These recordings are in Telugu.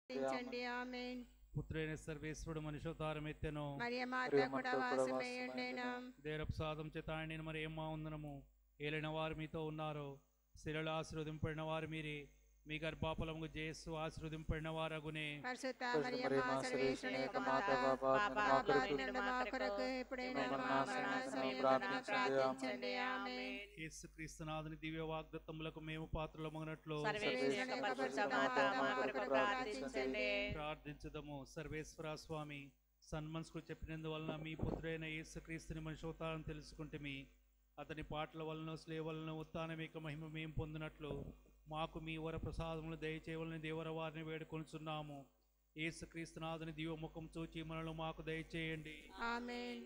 ప్రార్థించండి ఆమెన్ పుత్రైన సర్వేశ్వరుడు మనుషోతారం ఎత్తెను మరియ మాత కూడా వాసమేయండినా దేరప్రసాదం చేత ఆయన మరి ఏమా ఉందనము ఏలిన వారు మీతో ఉన్నారు శిలలో ఆశీర్వదింపడిన వారు మీరే మీ గర్భాపలము జయస్సు ఆశీర్వదింపడిన వారగునే పరిశుద్ధ పరిశుద్ధ మరియ మరియమ్మ, సర్వేశ్వరుని యొక్క మాత, మాత పాపాత్ములు మా కొరకు, పాపాత్ములు మా కొరకు ఎప్పుడైనా మమ్మల్ని మా నాశనం మరణ చేయకుండా సమయమున ప్రార్థించండి. ప్రార్థించండి ఆమెన్ యేసు క్రీస్తునాథుని దివ్య వాగ్దత్తములకు మేము పాత్రలమగినట్లు సర్వేశ్వరుని యొక్క పరిశుద్ధ మాత మా కొరకు ప్రార్థించండి ప్రార్థించదము సర్వేశ్వర స్వామి సన్మనసుకు చెప్పినందువలన మీ పుత్రుడైన యేసుక్రీస్తుని మనుషోతారం తెలుసుకుంటే అతని పాటల వలన స్లే వలన ఉత్తానమేక మహిమ మేము పొందినట్లు మాకు మీ వర ప్రసాదములు దయచేయవలని దేవర వారిని వేడుకొనుచున్నాము యేసుక్రీస్తునాథుని దివ్యముఖం చూచి మనలో మాకు దయచేయండి ఆమెన్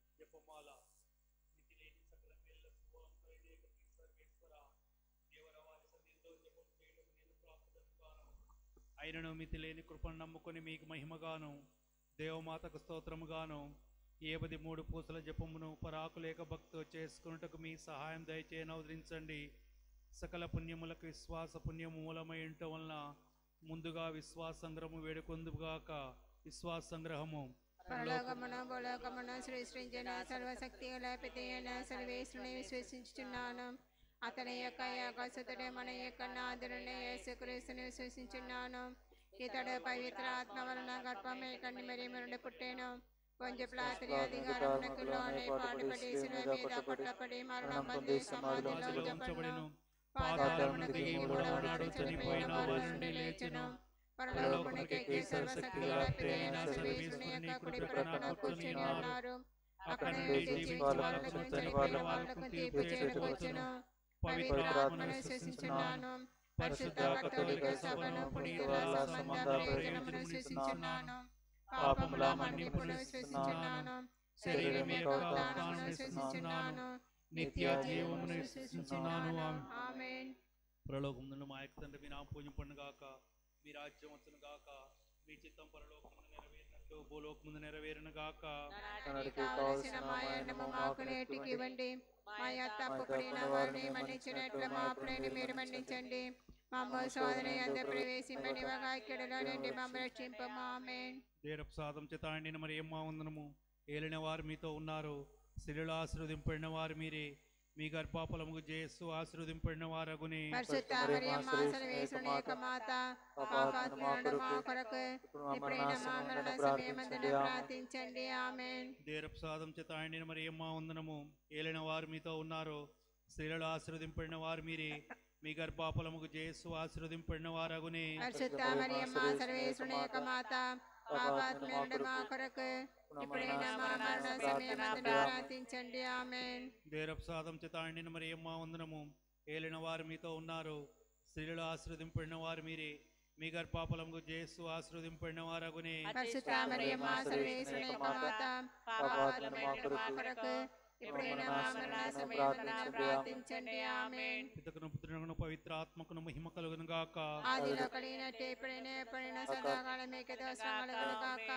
జపమాల మితిలేని సకల మేళ్ళ శుభం కలిగేక మీ సర్వేశ్వర దేవర వారి సన్నిధిలో జపం చేయటకు నేను ప్రాప్తుడనుగాను. అయినను మితి లేని కృపను నమ్ముకొని మీకు మహిమగాను దేవమాతకు స్తోత్రముగాను ఏబది మూడు పూసల జపమును పరాకులేక భక్తు చేసుకున్నటకు మీ సహాయం దయచేయని అవతరించండి సకల పుణ్యములకు విశ్వాస పుణ్యము మూలమై ఉండటం వలన ముందుగా విశ్వాస సంగ్రహము వేడుకొందుగాక విశ్వాస సంగ్రహము పరలోకమున భూలోకమున సృష్టించిన సర్వశక్తి లేపితేన సర్వేశ్వరుని విశ్వసించుచున్నాను అతని యొక్క ఏకసుతుడే మన యొక్క నాదుని యేసుక్రీస్తుని విశ్వసించున్నాను ఇతడు పవిత్ర ఆత్మ వలన గర్భమే కన్ని మరి మరుడు పుట్టేను కొంచె ప్లాతిని అధికారమునకు లోనే పాటుపడి శిలువ మీద పట్టపడి మరణం పొంది సమాధిలో ఉంచబడెను ఉంచబడిను పాతాళమునకు దిగి దిగి మూడవ మూడవ నాడు చనిపోయిన వారి నుండి లేచెను పరలోకమునికి ఎక్కి సర్వశక్తి వ్యాప్తియైన సర్వేశ్వరుని యొక్క కుడి ప్రక్కన కూర్చుని ఉన్నారు అక్కడ నుండి జీవించే వాళ్ళకు చనిపోయిన వాళ్ళకు తీర్పు చేయవచ్చును పవిత్రాత్మను విశ్వసించున్నాను పరిశుద్ధ కథోలిక సభను పునీతుల సంబంధ ప్రయోజనమును విశ్వసించున్నాను పాపముల మన్నిపును విశ్వసించున్నాను శరీరం యొక్క ఉత్థానమును విశ్వసించున్నాను నిత్య జీవమును విశ్వసించున్నాను ఆమేన్ పరలోకం నుండి మా యొక్క తండ్రి మీ నామ పూజింపండు గాక మీ రాజ్యం వచ్చును గాక మీ చిత్తం పరలోకం ముందు నెరవేరినట్లు భూలోకం ముందు నెరవేరును గాక నాటికి కావలసిన మా ఎండము మాకు నేటికి ఇవ్వండి మా యొక్క తప్పుపడిన వారిని మన్నించినట్లు మా అప్పుడైన మీరు మన్నించండి మమ్మ శోధన ఎంత ప్రవేశింపని ఒక ఇక్కడలో నుండి మమ్మ రక్షింపము ఆమేన్ దేరప్రసాదం చేత అండిన మరి ఏమా ఉందనము ఏలిన వారు మీతో ఉన్నారు శిలులు ఆశీర్వదింపడిన వారు మీరే మీ గర్భాపలముకు జయస్సు ఆశీర్వదింపడిన వారగుని పరిశుద్ధ మరియమ్మ సర్వేశ్వరుని యొక్క మాత పాపాత్ములను మా కొరకు ఇప్పుడైనా మా మరణ సమయమందున ప్రార్థించండి ఆమేన్ దేరప్రసాదం చేత అండిన మరి ఏమా ఉందనము ఏలిన వారు మీతో ఉన్నారు స్త్రీలలో ఆశీర్వదింపడిన వారు మీరే మీ గర్భాపలముకు జయస్సు ఆశీర్వదింపడిన వారగుని పరిశుద్ధ మరియమ్మ సర్వేశ్వరుని యొక్క మాత పాపాత్ములను మా కొరకు ఇప్పుడైనా మా మరణ సమయమందున ప్రార్థించండి ఆమేన్ దేరప్రసాదం చేత అండిన మరి ఏమా వందనము ఏలిన వారు మీతో ఉన్నారు స్త్రీలలో ఆశీర్వదింపడిన వారు మీరే మీ గర్భాపలముకు జయస్సు ఆశీర్వదింపడిన వారగుని పరిశుద్ధ మరియమ్మ సర్వేశ్వరుని యొక్క మాత పాపాత్ములను మా కొరకు ఇప్పుడైనా మా మరణ సమయమందున ప్రార్థించండి ఆమేన్ పితకును పుత్రునకును పవిత్ర ఆత్మకును మహిమ కలుగును గాక ఆదిలో కలిగినట్టు ఎప్పుడైనా ఎప్పుడైనా సదాకాలం మీకు దోషములు కాక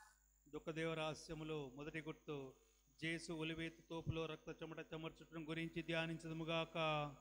దుఃఖదేవ రహస్యములు మొదటి గుర్తు జేసు ఒలివేతు తోపులో రక్త చెమట చెమర్చటం గురించి ధ్యానించదుముగాక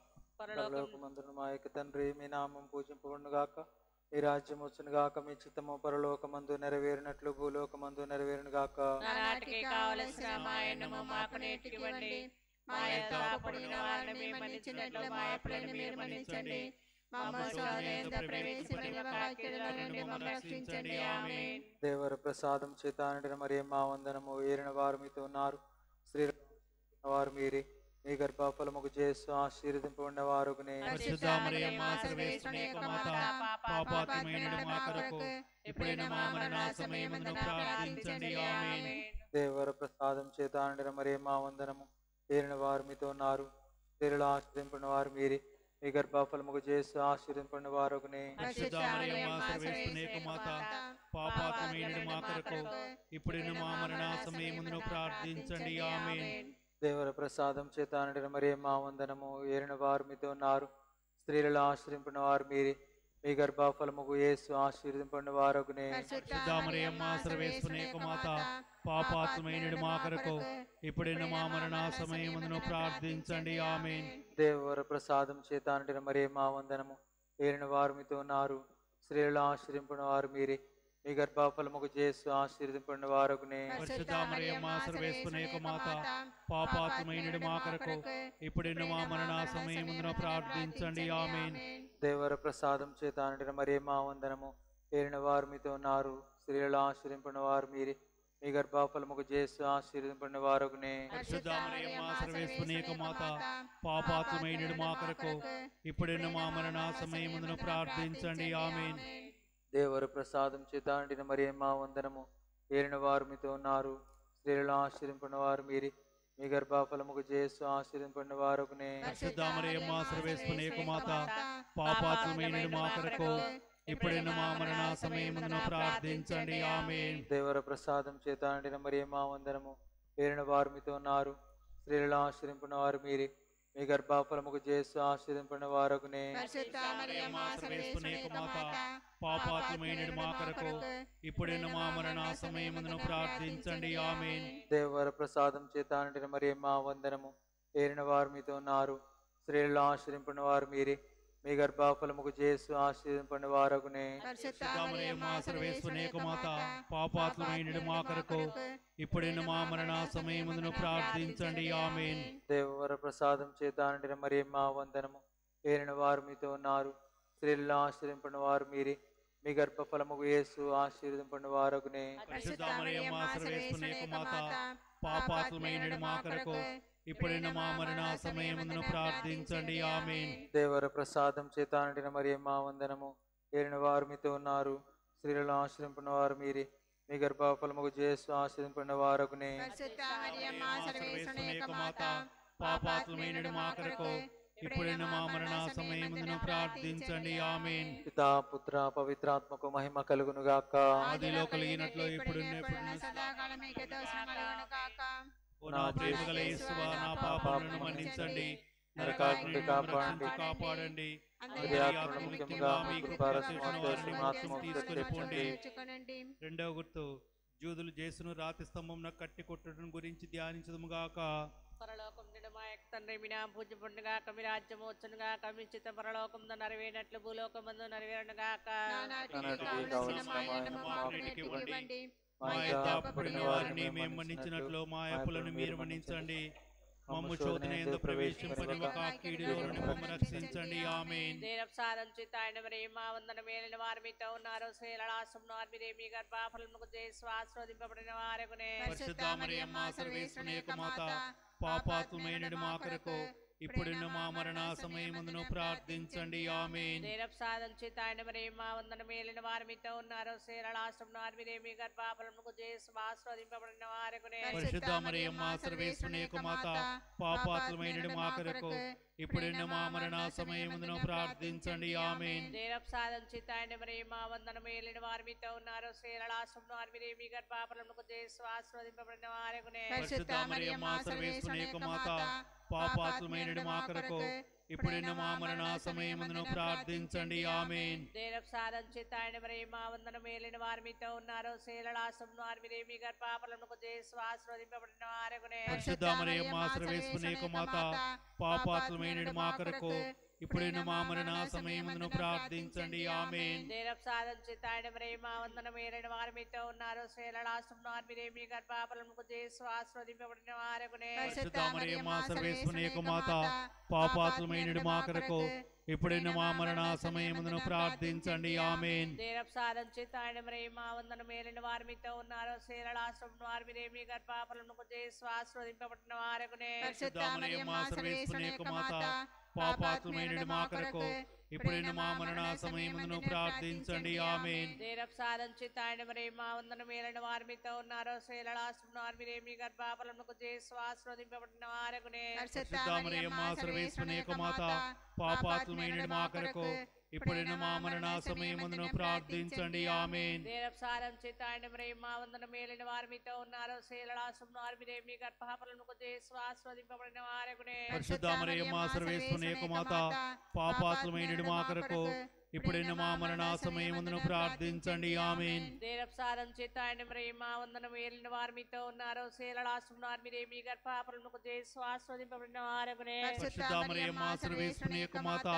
పరలోకమందున మా యొక్క తండ్రి మీ నామం పూజింపబడును గాక మీ రాజ్యం వచ్చును గాక మీ చిత్తము పరలోకమందు నెరవేరినట్లు భూలోకమందు నెరవేరును గాక నానాటికి కావలసిన మా ఎండము మాకు నేటికి ఇవ్వండి మా యొక్క అప్పుడిన వారిని మేము మన్నించినట్లు మా అప్పులను మీరు మన్నించండి మా మోసోదయంత ప్రవేశించిన వాక్యముల నుండి మమ్మల్ని రక్షించండి ఆమేన్ దేవర ప్రసాదం చేత నిండిన మరి మా వందనము ఏరిన వారు మీతో ఉన్నారు స్త్రీ వారు మీరే మీ గర్భఫలముకు చేస్తూ ఆశీర్వదింపబడిన వారు పరిశుద్ధ మరియమ్మ సర్వేశ్వరుని యొక్క మాత పాపాత్మైన మా కొరకు ఇప్పుడైనా మా మరణ సమయమందున ప్రార్థించండి ఆమేన్ దేవర ప్రసాదం చేత నిండిన మరి మా వందనము ఏరిన వారు మీతో ఉన్నారు స్త్రీలు ఆశీర్వదింపడిన వారు మీరే మీ గర్భఫలముకు చేస్తూ ఆశీర్వదింపడిన వారు పరిశుద్ధ మరియమ్మ సర్వేశ్వరుని యొక్క మాత పాపాత్మైన మా కొరకు ఇప్పుడైనా మా మరణ సమయమందున ప్రార్థించండి ఆమేన్ దేవర ప్రసాదం చేత నిండిన మరి మా వందనము ఏరిన వారు మీతో ఉన్నారు స్త్రీలలో ఆశ్రయింపిన వారు మీరే మీ గర్భఫలముకు యేసు ఆశీర్వదింపడిన వారు పరిశుద్ధ మరియమ్మ సర్వేశ్వరుని యొక్క మాత పాపాత్మైన మా కొరకు ఇప్పుడైనా మా మరణ సమయమందున ప్రార్థించండి ఆమేన్ దేవర ప్రసాదం చేత నిండిన మరి మా వందనము ఏరిన వారు మీతో ఉన్నారు స్త్రీలలో ఆశ్రయింపడిన వారు మీరే మీ గర్భఫలముకు చేసు ఆశీర్వదింపడిన వారకునే పరిశుద్ధ మరియమ్మ సర్వేశ్వరుని యొక్క మాత పాపాత్మైనడు మా కొరకు ఇప్పుడున్న మా మరణ సమయమున ప్రార్థించండి ఆమెన్ దేవర ప్రసాదం చేత అనడిన మరే మా వందనము ఏరిన వారు మీతో ఉన్నారు స్త్రీలలో ఆశ్రయింపడిన వారు మీరే మీ గర్భఫలముకు చేసు ఆశీర్వదింపడిన వారకునే పరిశుద్ధ మరియమ్మ సర్వేశ్వరుని యొక్క మాత పాపాత్మైనడు మా కొరకు ఇప్పుడున్న మా మరణ సమయమున ప్రార్థించండి ఆమెన్ దేవర ప్రసాదం చేత అనడిన మరే మా వందనము ఏరిన వారు మీతో ఉన్నారు స్త్రీలలో ఆశ్రయింపడిన వారు మీరే మీ గర్భఫలముకు చేసు ఆశీర్వదింపడిన వారకునే పరిశుద్ధ మరియమ్మ సర్వేశ్వరుని యొక్క మాత పాపాత్మైనడు మా కొరకు ఇప్పుడున్న మా మరణ సమయమున ప్రార్థించండి ఆమెన్ దేవర ప్రసాదం చేత అండిన మరి మా వందనము ఏరిన వారు మీతో ఉన్నారు స్త్రీలలో ఆశ్రయింపిన వారు మీరే మీ గర్భఫలముకు చేసు ఆశీర్వదింపడిన వారకునే పరిశుద్ధ మరియమ్మ సర్వేశ్వరుని యొక్క మాత పాపాత్మైనడు పాపాత్మైనడు మా కొరకు ఇప్పుడున్న మా మరణ సమయమున ప్రార్థించండి ఆమెన్ దేవర ప్రసాదం చేత అండిన మరి మా వందనము ఏరిన వారు మీతో ఉన్నారు స్త్రీలలో ఆశ్రయింపిన వారు మీరే మీ గర్భఫలముకు చేసు ఆశీర్వదింపడిన వారకునే పరిశుద్ధ మరియమ్మ సర్వేశ్వరుని యొక్క మాత పాపాత్మైనడు మా కొరకు ఇప్పుడున్న మా మరణ సమయమున ప్రార్థించండి ఆమెన్ దేవర ప్రసాదం చేత అండిన మరి మా వందనము ఏరిన వారు మీతో ఉన్నారు స్త్రీలలో ఆశ్రయింపడిన వారు మీరే మీ గర్భఫలముకు యేసు ఆశీర్వదింపడిన వారకునే పరిశుద్ధ మరియమ్మ సర్వేశ్వరుని యొక్క మాత పాపాత్మైనడు మా కొరకు ఇప్పుడున్న మా మరణ సమయమున ప్రార్థించండి ఆమెన్ దేవర ప్రసాదం చేత అండిన మరి మా వందనము ఏరిన వారు మీతో ఉన్నారు స్త్రీలను ఆశ్రయింపిన వారు మీరే మీ గర్భఫలముకు చేసు ఆశ్రయింపిన వారకునే పరిశుద్ధ మరియమ్మ సర్వేశ్వరుని యొక్క మాత పాపాత్మైనడు మా కొరకు ఇప్పుడున్న మా మరణ సమయమున ప్రార్థించండి ఆమెన్ పితా పుత్ర పవిత్రాత్మకు మహిమ కలుగును గాక ఆదిలో కలిగినట్లు ఇప్పుడున్న ఎప్పుడున్న సదాకాలం మీకు దోషం కలుగును కాక ఓ నా ప్రేమ గల యేసువా నా పాపాలను మన్నించండి నరకాగ్ని నరకాగ్ని కాపాడండి. రక్షించి కాపాడండి అందరి ఆత్మలను ముఖ్యంగా మీ కృపారసమాత్మ ఆత్మ తీసుకొని పోండి తెచ్చుకొనండి రెండవ గుర్తు జూదులు జేసును రాతి స్తంభం కట్టి కొట్టడం గురించి ధ్యానించదుముగాక పరలోకం నుండి మా యొక్క తండ్రి మీ నామ పూజ్యపడునుగా మీ రాజ్యం వచ్చునుగా మీ చిత్త పరలోకం నెరవేరినట్లు భూలోకం ముందు నెరవేరునుగాక నానాటికి కావలసిన మా అన్నము మాకు నేటికి ఇవ్వండి మా యొక్క అప్పుడిన వారిని మేము మన్నించినట్లు మా అప్పులను మీరు మన్నించండి మమ్ము శోధన ఎందు ప్రవేశింపని ఒక కీడులో నుండి మమ్మ రక్షించండి ఆమెన్ దేరపు సాధించి తాయన మరి మా వందన మేలిన వారు మీతో ఉన్నారు శ్రీలలాసం మీరే మీ గర్భాఫలముకు చేసి ఆస్వాదింపబడిన వారకునే పరిశుద్ధ మరియమ్మ సర్వేశ్వరుని యొక్క మాత పాపాత్మైనడు మా కొరకు ఇప్పుడున్న మా మరణ సమయముందును ప్రార్థించండి ఆమెన్ దేరపు సాధించి తాయన మరి మా వందన మేలిన వారు మీతో ఉన్నారు శ్రీలలాసం మీరే మీ గర్భాఫలముకు చేసి ఆస్వాదింపబడిన వారకునే పరిశుద్ధ మరియమ్మ సర్వేశ్వరుని యొక్క మాత పాపాత్మైనడు మా కొరకు ఇప్పుడున్న మా మరణ సమయముందును ప్రార్థించండి ఆమెన్ దేరపు సాధించి తాయన మరి మా వందన మేలిన వారు మీతో ఉన్నారు శ్రీలలాసం మీరే మీ గర్భాఫలముకు చేసి ఆస్వాదింపబడిన వారకునే పరిశుద్ధ మరియమ్మ సర్వేశ్వరుని యొక్క మాత పాపాత్మైనడు మా కొరకు ఇప్పుడున్న మా మరణ సమయముందును ప్రార్థించండి ఆమెన్ దేరపు సాధించి తాయన మరి మా వందన మేలిన వారు మీతో ఉన్నారు శ్రీలలాసం మీరే మీ గర్భాఫలముకు చేసి ఆస్వాదింపబడిన వారకునే పరిశుద్ధ మరియమ్మ సర్వేశ్వరుని యొక్క మాత పాపాత్మైనడు మా కొరకు ఇప్పుడున్న మా మరణ సమయముందును ప్రార్థించండి ఆమెన్ దేరపు సాధించి తాయన మరి మా వందన మేలిన వారు మీతో ఉన్నారు శ్రీలలాసం మీరే మీ గర్భాఫలముకు చేసి ఆస్వాదింపబడిన వారకునే పరిశుద్ధ మరియమ్మ సర్వేశ్వరుని యొక్క మాత పాపాత్మైనడు మా కొరకు ఇప్పుడున్న మా మరణ సమయముందును ప్రార్థించండి ఆమెన్ దేరపు సాధించి తాయన మరి మా వందన మేలిన వారు మీతో ఉన్నారు శ్రీలలాసం మీరే మీ గర్భాఫలముకు చేసి ఆస్వాదింపబడిన వారకునే పరిశుద్ధ మరియమ్మ సర్వేశ్వరుని యొక్క మాత పాపాత్మైనడు మా కొరకు ఇప్పుడున్న మా మరణ సమయముందును ప్రార్థించండి ఆమెన్ దేరపు సాధించి తాయన మరి మా వందన మేలిన వారు మీతో ఉన్నారు శ్రీలలాసం మీరే మీ గర్భాఫలముకు చేసి ఆస్వాదింపబడిన వారకునే పరిశుద్ధ మరియమ్మ సర్వేశ్వరుని యొక్క మాత పాపాత్మైనడు మా కొరకు ఇప్పుడున్న మా మరణ సమయముందును ప్రార్థించండి ఆమెన్ దేరపు సాధించి తాయన మరి మా వందన మేలిన వారు మీతో ఉన్నారు శ్రీలలాసం మీరే మీ గర్భాఫలముకు చేసి ఆస్వాదింపబడిన వారకునే పరిశుద్ధ మరియమ్మ సర్వేశ్వరుని యొక్క మాత పాపాత్మైనడు మా కొరకు ఇప్పుడున్న మా మరణ సమయముందును ప్రార్థించండి ఆమెన్ దేరపు సాధించి తాయన మరి మా వందన మేలిన వారు మీతో ఉన్నారు శ్రీలలాసం మీరే మీ గర్భాఫలముకు చేసి ఆస్వాదింపబడిన వారకునే పరిశుద్ధ మరియమ్మ సర్వేశ్వరుని యొక్క మాత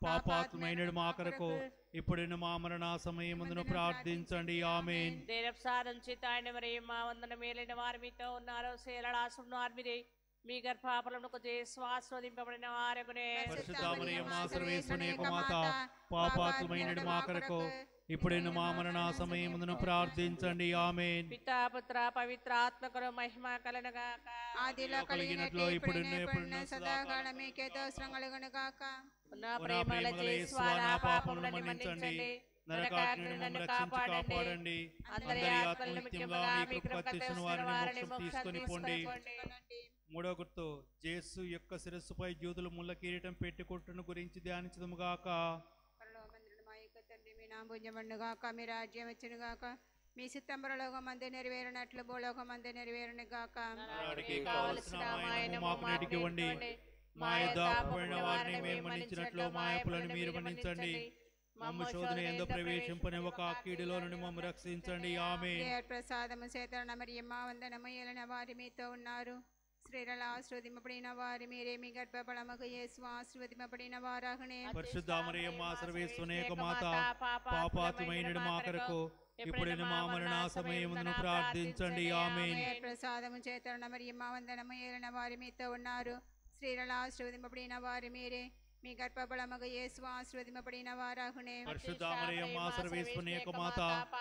పాపాత్మైనడు మా కొరకు ఇప్పుడు మా మరణ సమయముందును ప్రార్థించండి ఆమెన్ దేరప్రసాదం చేత ఆయన మరి మా వందన మేలైన వారి మీతో ఉన్నారు శీలడాసును ఆర్మిరి మీ గర్భాపలమునకు చేసి ఆస్వాదింపబడిన వారకునే పరిశుద్ధ మరియమ్మ సర్వేశ్వరుని యొక్క మాత పాపాత్మైనడు మా కొరకు ఇప్పుడు మా మరణ సమయముందును ప్రార్థించండి ఆమెన్ పితా పుత్ర పవిత్ర ఆత్మకుడు మహిమ కలనగాక ఆదిలో కలిగినట్లు ఇప్పుడు ఎప్పుడున్న సదాకాలం మీకే దోషం కలుగును గాక నా ఓ నా ప్రేమల ప్రేమగల చేసి యేసువా, వారి నా పాపములను పాపములను మన్నించండి మన్నించండి నరకాగ్ని నరకాగ్ని నన్ను నన్ను రక్షించి కాపాడండి కాపాడండి అందరి అందరి ఆత్మలను ఆత్మలు ముఖ్యంగా నిత్యంగా మీ మీ కృప కృప తెచ్చిన తెచ్చిన వారిని వారిని మోక్షం తీసుకొని పోండి కొనండి. మూడో గుర్తు జేసు యొక్క శిరస్సుపై జ్యోతులు ముళ్ళ కిరీటం పెట్టుకుంటున్న గురించి ధ్యానించదము గాక పరలోకమందుడు మా యొక్క తండ్రి మీ నామం గాక మీ రాజ్యం వచ్చును గాక మీ సిత్తంబరలోకం మంది నెరవేరినట్లు భూలోకం మంది నెరవేరును గాక నాటికి కావలసిన ఆయన మాకు నేటికి ఇవ్వండి మా యొద్ద అప్పుడైన వారిని మేము మన్నించినట్లు మా అప్పులను మీరు మన్నించండి మమ్మ శోధన ఎందు ప్రవేశింపని ఒక కీడులో నుండి మమ్మ రక్షించండి ఆమె దేవర్ ప్రసాదము చేతన మరియమ్మ వందనము ఏలిన వారి మీతో ఉన్నారు స్త్రీల ఆశ్రవదింపబడిన వారి మీరే మీ గర్భఫలముకు యేసు ఆశ్రవదింపబడిన వారాహునే పరిశుద్ధ మరియమ్మ సర్వేశ్వని యొక్క మాత పాపాత్మైనడు మా కొరకు ఇప్పుడు మా మరణ సమయమును ప్రార్థించండి ఆమె దేవర్ ప్రసాదము చేతన మరియమ్మ వందనము ఏలిన వారి మీతో ఉన్నారు స్త్రీల ఆశ్రవదింపబడిన వారి మీరే మీ గర్భఫలముకు యేసు ఆశ్రవదింపబడిన వారాహునే పరిశుద్ధ మరియమ్మ సర్వేశ్వని యొక్క మాత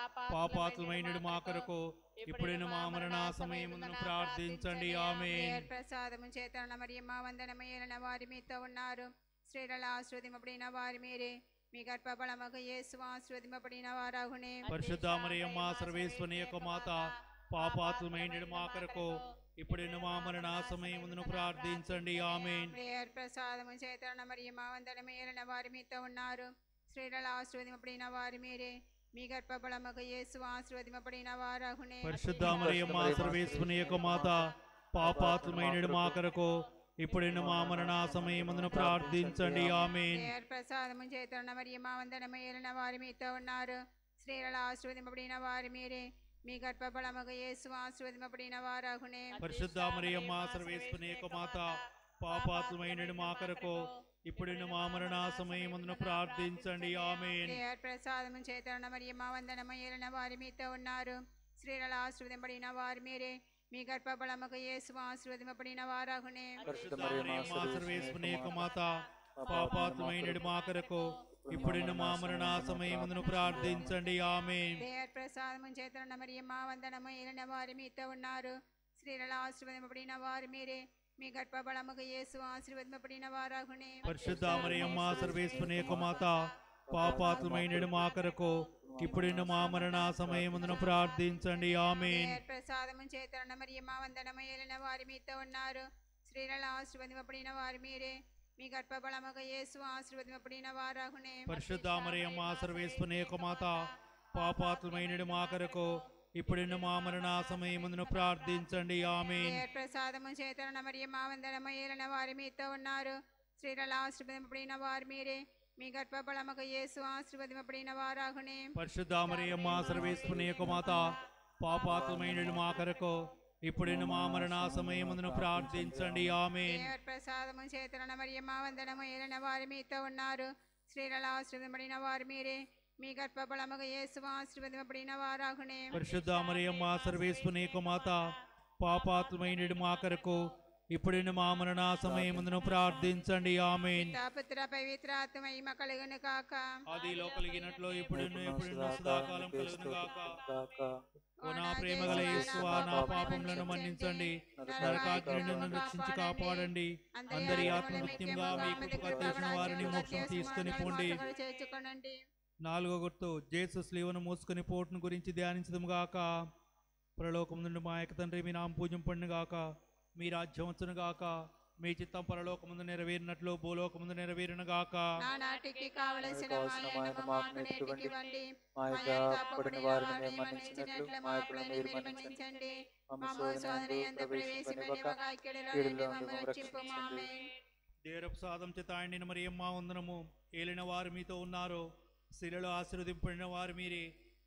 పాపాత్మైనడు మా కొరకు ఇప్పుడు మా మరణ సమయమును ప్రార్థించండి ఆమె దేవర్ ప్రసాదము చేతన మరియమ్మ వందనము ఏలిన వారి మీతో ఉన్నారు స్త్రీల ఆశ్రవదింపబడిన వారి మీరే మీ గర్భఫలముకు యేసు ఆశ్రవదింపబడిన వారాహునే పరిశుద్ధ మరియమ్మ సర్వేశ్వని యొక్క మాత పాపాత్మైనడు మా కొరకు ఇప్పుడు మా మరణ సమయమును ప్రార్థించండి ఆమె ప్రేయర్ ప్రసాదము చేతన మరియమ్మ వందనము ఏలిన వారి మీతో ఉన్నారు స్త్రీల ఆశ్రవదింపబడిన వారి మీరే మీ గర్భఫలముకు యేసు ఆశ్రవదింపబడిన వారాహునే పరిశుద్ధ మరియమ్మ సర్వేశ్వని యొక్క మాత పాపాత్మైనడు మా కొరకు ఇప్పుడు మా మరణ సమయమును ప్రార్థించండి ఆమె ప్రేయర్ ప్రసాదము చేతన మరియమ్మ వందనము ఏలిన వారి మీతో ఉన్నారు స్త్రీల ఆశ్రవదింపబడిన వారి మీరే మీ గర్భఫలముకు యేసు ఆశ్రవదింపబడిన వారాహునే పరిశుద్ధ మరియమ్మ సర్వేశ్వని యొక్క మాత పాపాత్మైనడు మా కొరకు ఇప్పుడు మా మరణ సమయమును ప్రార్థించండి ఆమె ప్రేయర్ ప్రసాదము చేతన మరియమ్మ వందనము ఏలిన వారి మీతో ఉన్నారు స్త్రీల ఆశ్రవదింపబడిన వారి మీరే మీ గర్భఫలముకు యేసు ఆశ్రవదింపబడిన వారాహునే పరిశుద్ధ మరియమ్మ సర్వేశ్వని యొక్క మాత పాపాత్మైనడు మా కొరకు ఇప్పుడు మా మరణ సమయమును ప్రార్థించండి ఆమె ప్రేయర్ ప్రసాదము చేతన మరియమ్మ వందనము ఏలిన వారి మీతో ఉన్నారు స్త్రీల ఆశీర్వదింపబడిన వారు మీరే మీ గర్భఫలముకు యేసు ఆశీర్వదింపబడిన వారాగునే పరిశుద్ధ మరియమ్మ సర్వేశ్వని యొక్క మాత పాపాత్మైనడు మా కొరకు ఇప్పుడు మా మరణ సమయమును ప్రార్థించండి ఆమె ప్రేయర్ ప్రసాదము చేతన మరియమ్మ వందనము ఏలిన వారి మీతో ఉన్నారు స్త్రీల ఆశీర్వదింపబడిన వారు మీరే మీ గర్భఫలముకు యేసు ఆశీర్వదింపబడిన వారాగునే పరిశుద్ధ మరియమ్మ సర్వేశ్వని యొక్క మాత పాపాత్మైనడు మా కొరకు ఇప్పుడు మా మరణ సమయమును ప్రార్థించండి ఆమె ప్రేయర్ ప్రసాదము చేతన మరియమ్మ వందనము ఏలిన వారి మీతో ఉన్నారు స్త్రీల ఆశీర్వదింపబడిన వారు మీరే మీ గర్భఫలముకు యేసు ఆశీర్వదింపబడిన వారాగునే పరిశుద్ధ మరియమ్మ సర్వేశ్వని యొక్క మాత పాపాత్మైనడు మా కొరకు ఇప్పుడు మా మరణ సమయమును ప్రార్థించండి ఆమె దేవర్ ప్రసాదము చేతన మరియమ్మ వందనము ఏలిన వారి మీతో ఉన్నారు స్త్రీల ఆశీర్వదింపబడిన వారు మీరే మీ గర్భఫలముకు యేసు ఆశీర్వదింపబడిన వారాగునే పరిశుద్ధ మరియమ్మ సర్వేశ్వని యొక్క మాత పాపాత్మైనడు మా కొరకు ఇప్పుడు మా మరణ సమయమును ప్రార్థించండి ఆమె పుత్ర పవిత్ర ఆత్మ మహిమ కలుగును కాక ఆదిలో కలిగినట్లు ఇప్పుడు ఎప్పుడు సదాకాలం కలుగును గాక ఓ నా ప్రేమ గల యేసువా నా పాపములను మన్నించండి నరకాగ్ని నన్ను రక్షించి కాపాడండి అందరి ఆత్మ ముఖ్యంగా మీ కృప తెచ్చిన వారిని మోక్షం తీసుకొని పోండి చేర్చుకోనండి నాలుగో గుర్తు జేసు స్లీవను మోసుకొని పోటును గురించి ధ్యానించదము గాక పరలోకం నుండి మా యొక్క తండ్రి మీ నామ పూజం పండును గాక మీ రాజ్యం వచ్చును గాక మీ చిత్తం పరలోకముందు నెరవేరినట్లు భూలోకముందు నెరవేరును గాక నా నాటికి కావలసిన కావలసిన మాయను మాయను మాకు మాకు నేటికి నేర్పివ్వండి. ఇవ్వండి మా మా యొక్క యొక్క అప్పటిని అప్పుడైన వారిని వారిని మేము మన్నించినట్లు మన్నించినట్లు మా మా అప్పులను అప్పులను మీరు మీరు మన్నించండి మన్నించండి మమ్మ మా శోధన శోధన యందు యందు ప్రవేశింపనివ్వక ప్రవేశింపనివ్వక కీడులో కీడులో నుండి మమ్మల్ని మమ్మల్ని రక్షింపుము. రక్షించండి. ఆమేన్. దేవరప్రసాదం చేత ఆయన మరియమ్మ వందనము ఏలిన వారు మీతో ఉన్నారు స్త్రీలలో ఆశీర్వదింపడిన వారు మీరే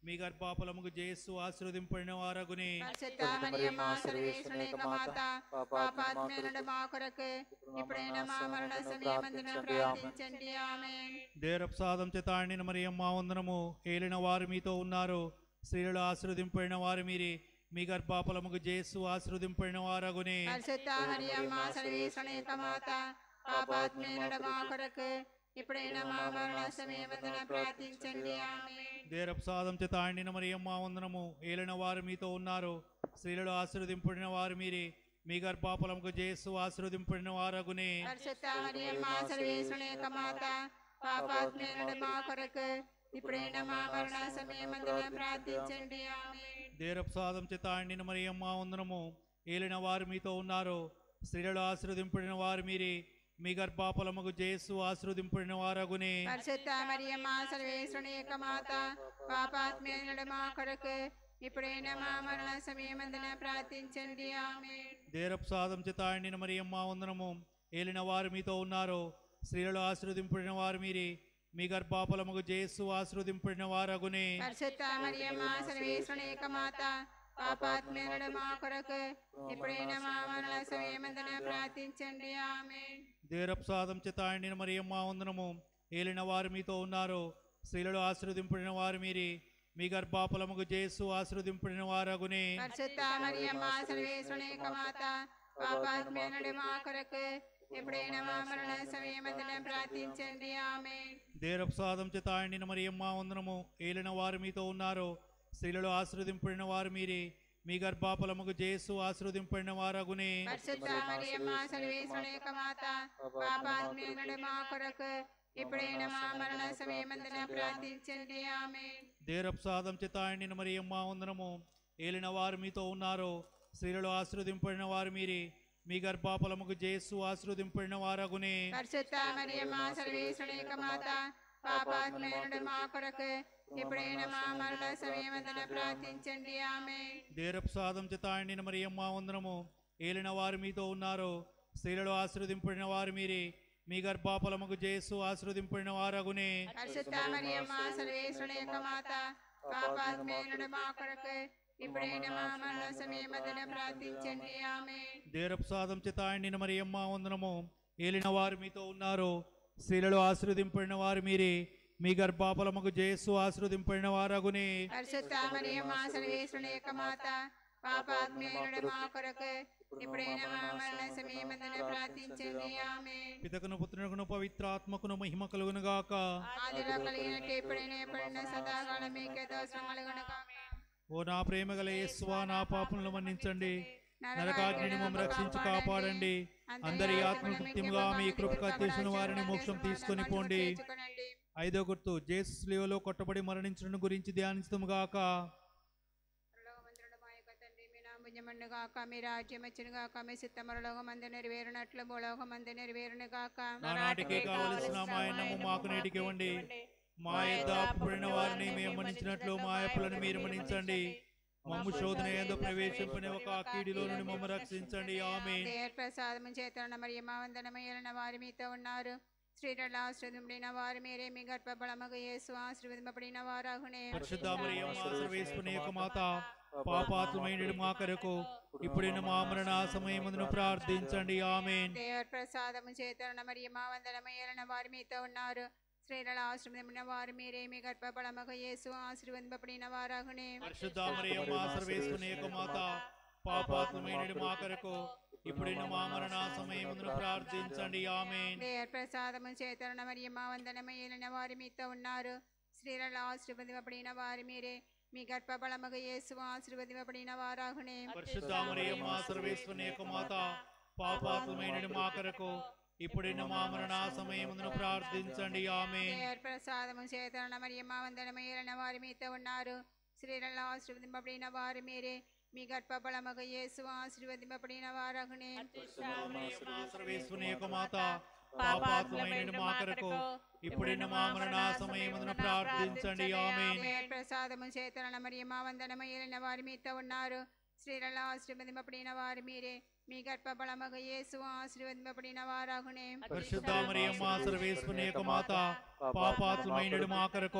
మీ గర్భాఫలముకు జేసు ఆశీర్వదింపడిన వారగుని పరిశుద్ధ మరియమ్మ సర్వేశ్వరుని యొక్క మాత పాపాత్మేనుడు మా కొరకు ఇప్పుడైనా మా మరణ సమయమందున ప్రార్థించండి ఆమేన్ దేరప్సాదం చేత ఆడిన మరియమ్మ వందనము ఏలిన వారు మీతో ఉన్నారు స్త్రీలు ఆశీర్వదింపడిన వారు మీరి మీ గర్భాఫలముకు జేసు ఆశీర్వదింపడిన వారగుని పరిశుద్ధ మరియమ్మ సర్వేశ్వరుని యొక్క మాత పాపాత్మేనుడు మా కొరకు ఇప్పుడైనా మా మరణ సమయమందున ప్రార్థించండి ఆమేన్ దేరప్సాదం చేత ఆడిన మరియమ్మ వందనము ఏలిన వారు మీతో ఉన్నారు స్త్రీలు ఆశీర్వదింపడిన వారు మీరి మీ గర్భాఫలముకు జేసు ఆశీర్వదింపడిన వారగుని పరిశుద్ధ మరియమ్మ సర్వేశ్వరుని యొక్క మాత పాపాత్మేనుడు మా కొరకు ఇప్పుడైనా మా మరణ సమయమందున ప్రార్థించండి ఆమేన్ దేరప్సాదం చేత ఆడిన మరియమ్మ వందనము ఏలిన వారు మీతో ఉన్నారు స్త్రీలు ఆశీర్వదింపడిన వారు మీరి మీ గర్భాఫలముకు జేసు ఆశీర్వదింపడిన వారగుని పరిశుద్ధ మరియమ్మ సర్వేశ్వరుని యొక్క మాత పాపాత్మేనుడు మా కొరకు ఇప్పుడైనా మా మరణ సమయమందున ప్రార్థించండి ఆమేన్ దేరప్సాదం చేత ఆడిన మరియమ్మ వందనము ఏలిన వారు మీతో ఉన్నారు స్త్రీలు ఆశీర్వదింపడిన వారు మీరి మీ గర్భాఫలముకు జేసు ఆశీర్వదింపడిన వారగుని పరిశుద్ధ మరియమ్మ సర్వేశ్వరుని యొక్క మాత పాపాత్మేనుడు మా కొరకు ఇప్పుడైనా మా మరణ సమయమందున ప్రార్థించండి ఆమేన్ దేరప్సాదం చేత ఆడిన మరియమ్మ వందనము ఏలిన వారు మీతో ఉన్నారు స్త్రీలు ఆశీర్వదింపడిన వారు మీరి మీ గర్భాఫలముకు జేసు ఆశీర్వదింపడిన వారగుని పరిశుద్ధ మరియమ్మ సర్వేశ్వరుని యొక్క మాత పాపాత్మేనుడు మా కొరకు ఎప్పుడైనా మా మరణ సమయమందున ప్రార్థించండి ఆమేన్ దేరప్సాదం చేత ఆడిన మరియమ్మ వందనము ఏలిన వారు మీతో ఉన్నారు స్త్రీలలో ఆశీర్వదింపడిన వారు మీరి మీ గర్భాఫలముకు జేసు ఆశీర్వదింపడిన వారగుని పరిశుద్ధ మరియమ్మ సర్వేశ్వరుని యొక్క మాత పాపాత్మేనుడు మా కొరకు ఎప్పుడైనా మా మరణ సమయమందున ప్రార్థించండి ఆమేన్ దేరప్సాదం చేత ఆడిన మరియమ్మ వందనము ఏలిన వారు మీతో ఉన్నారు స్త్రీలలో ఆశీర్వదింపడిన వారు మీరి మీ గర్భాఫలముకు జేసు ఆశీర్వదింపడిన వారగుని పరిశుద్ధ మరియమ్మ సర్వేశ్వరుని యొక్క మాత పాపాత్మేనుడు మా కొరకు ఎప్పుడైనా మా మరణ సమయమందున ప్రార్థించండి ఆమేన్ దేరప్సాదం చేత ఆడిన మరియమ్మ వందనము ఏలిన వారు మీతో ఉన్నారు స్త్రీలలో ఆశీర్వదింపడిన వారు మీరి మీ గర్భాఫలముకు జేసు ఆశీర్వదింపడిన వారగుని పరిశుద్ధ మరియమ్మ సర్వేశ్వరుని యొక్క మాత పాపాత్మేనుడు మా కొరకు ఇప్పుడైనా మా మరణ సమయమందున ప్రార్థించండి ఆమేన్ దేరప్సాదం చేత ఆడిన మరియమ్మ వందనము ఏలిన వారు మీతో ఉన్నారు స్త్రీలలో ఆశీర్వదింపడిన వారు మీరి మీ గర్భాఫలముకు జేసు ఆశీర్వదింపడిన వారగుని పరిశుద్ధ మరియమ్మ సర్వేశ్వరుని యొక్క మాత పాపాత్మేనుడు మా కొరకు ఇప్పుడైనా మా మరణ సమయమందున ప్రార్థించండి ఆమేన్ పితకును పుత్రునకును పవిత్రాత్మకును మహిమ కలుగును గాక ఆదిలో కలిగినట్టు ఎప్పుడైనా ఎప్పుడైనా సదాకాలం మీకే దోషం కలుగును ఓ నా ప్రేమ గల యేసువా నా పాపములను మన్నించండి నరకాగ్ని మమ్మల్ని రక్షించి కాపాడండి అందరి ఆత్మ కృత్యముగా మీ కృపకు అత్యవసర వారిని మోక్షం తీసుకొని పోండి ఐదో గుర్తు జేసు స్లీవలో కొట్టబడి మరణించడం గురించి ధ్యానించడం గాక పుణ్యమన్ను గాక మీ రాజ్యం వచ్చిన గాక మీ సిత్తమరలోకం మంది నెరవేరినట్లు భూలోకం మంది నెరవేరును గాక నానాటికి కావలసిన మాయనము మాకు నేటికి ఇవ్వండి మా యొద్ద అప్పుడైన వారిని మేము మన్నించినట్లు మా అప్పులను మీరు మన్నించండి మమ్ము శోధన ఏందో ప్రవేశింపని ఒక కీడిలో నుండి మమ్మ రక్షించండి ఆమె దేవ ప్రసాదము చేతన మరియు మా వందనమయ్యన వారి మీతో ఉన్నారు స్త్రీలలో ఆశ్రదింపడిన వారు మీరే మీ గర్భబలమగు యేసు ఆశీర్వదింపబడిన వారాగునే పరిశుద్ధ మరియమ్మ సర్వేశ్వరుని యొక్క మాత పాపాత్మైన మా కొరకు ఇప్పుడైన మా మరణ సమయమును ప్రార్థించండి ఆమెన్ దేవ ప్రసాదము చేతన మరియు మా వందనమయ్యన వారి మీతో ఉన్నారు స్త్రీలలో ఆశ్రమించిన వారు మీరే మీ గర్భబలమగు యేసు ఆశీర్వదింపబడిన వారాగునే పరిశుద్ధ మరియమ్మ సర్వేశ్వరుని యొక్క మాత పాపాత్మైన మా కొరకు ఇప్పుడైన మా మరణ సమయమును ప్రార్థించండి ఆమెన్ దేవ ప్రసాదము చేతన మరియు మా వందనమయ్యన వారి మీతో ఉన్నారు స్త్రీలలో ఆశీర్వదింపబడిన వారు మీరే మీ గర్భబలమగు యేసు ఆశీర్వదింపబడిన వారాగునే పరిశుద్ధ మరియమ్మ సర్వేశ్వరుని యొక్క మాత పాపాత్మైన మా కొరకు ఇప్పుడైన మా మరణ సమయమును ప్రార్థించండి ఆమెన్ దేవర ప్రసాదము చేతన మరియు మా వందనమయ్యన వారి మీతో ఉన్నారు స్త్రీలలో ఆశీర్వదింపబడిన వారు మీరే మీ గర్భబలమగ యేసు ఆశీర్వదింపబడిన వారగునే సర్వేశ్వరుని యొక్క మాత పాపాత్మైన మా కొరకు ఇప్పుడైన మా మరణ సమయమును ప్రార్థించండి ఆమెన్ దేవర ప్రసాదము చేతన మరియు మా వందనమయ్యన వారి మీతో ఉన్నారు స్త్రీలలో ఆశీర్వదింపబడిన వారు మీరే మీ గర్భబలమగ యేసు ఆశీర్వదింపబడిన వారగునే పరిశుద్ధ మరియమ్మ సర్వేశ్వరుని యొక్క మాత పాపాత్మైన మా కొరకు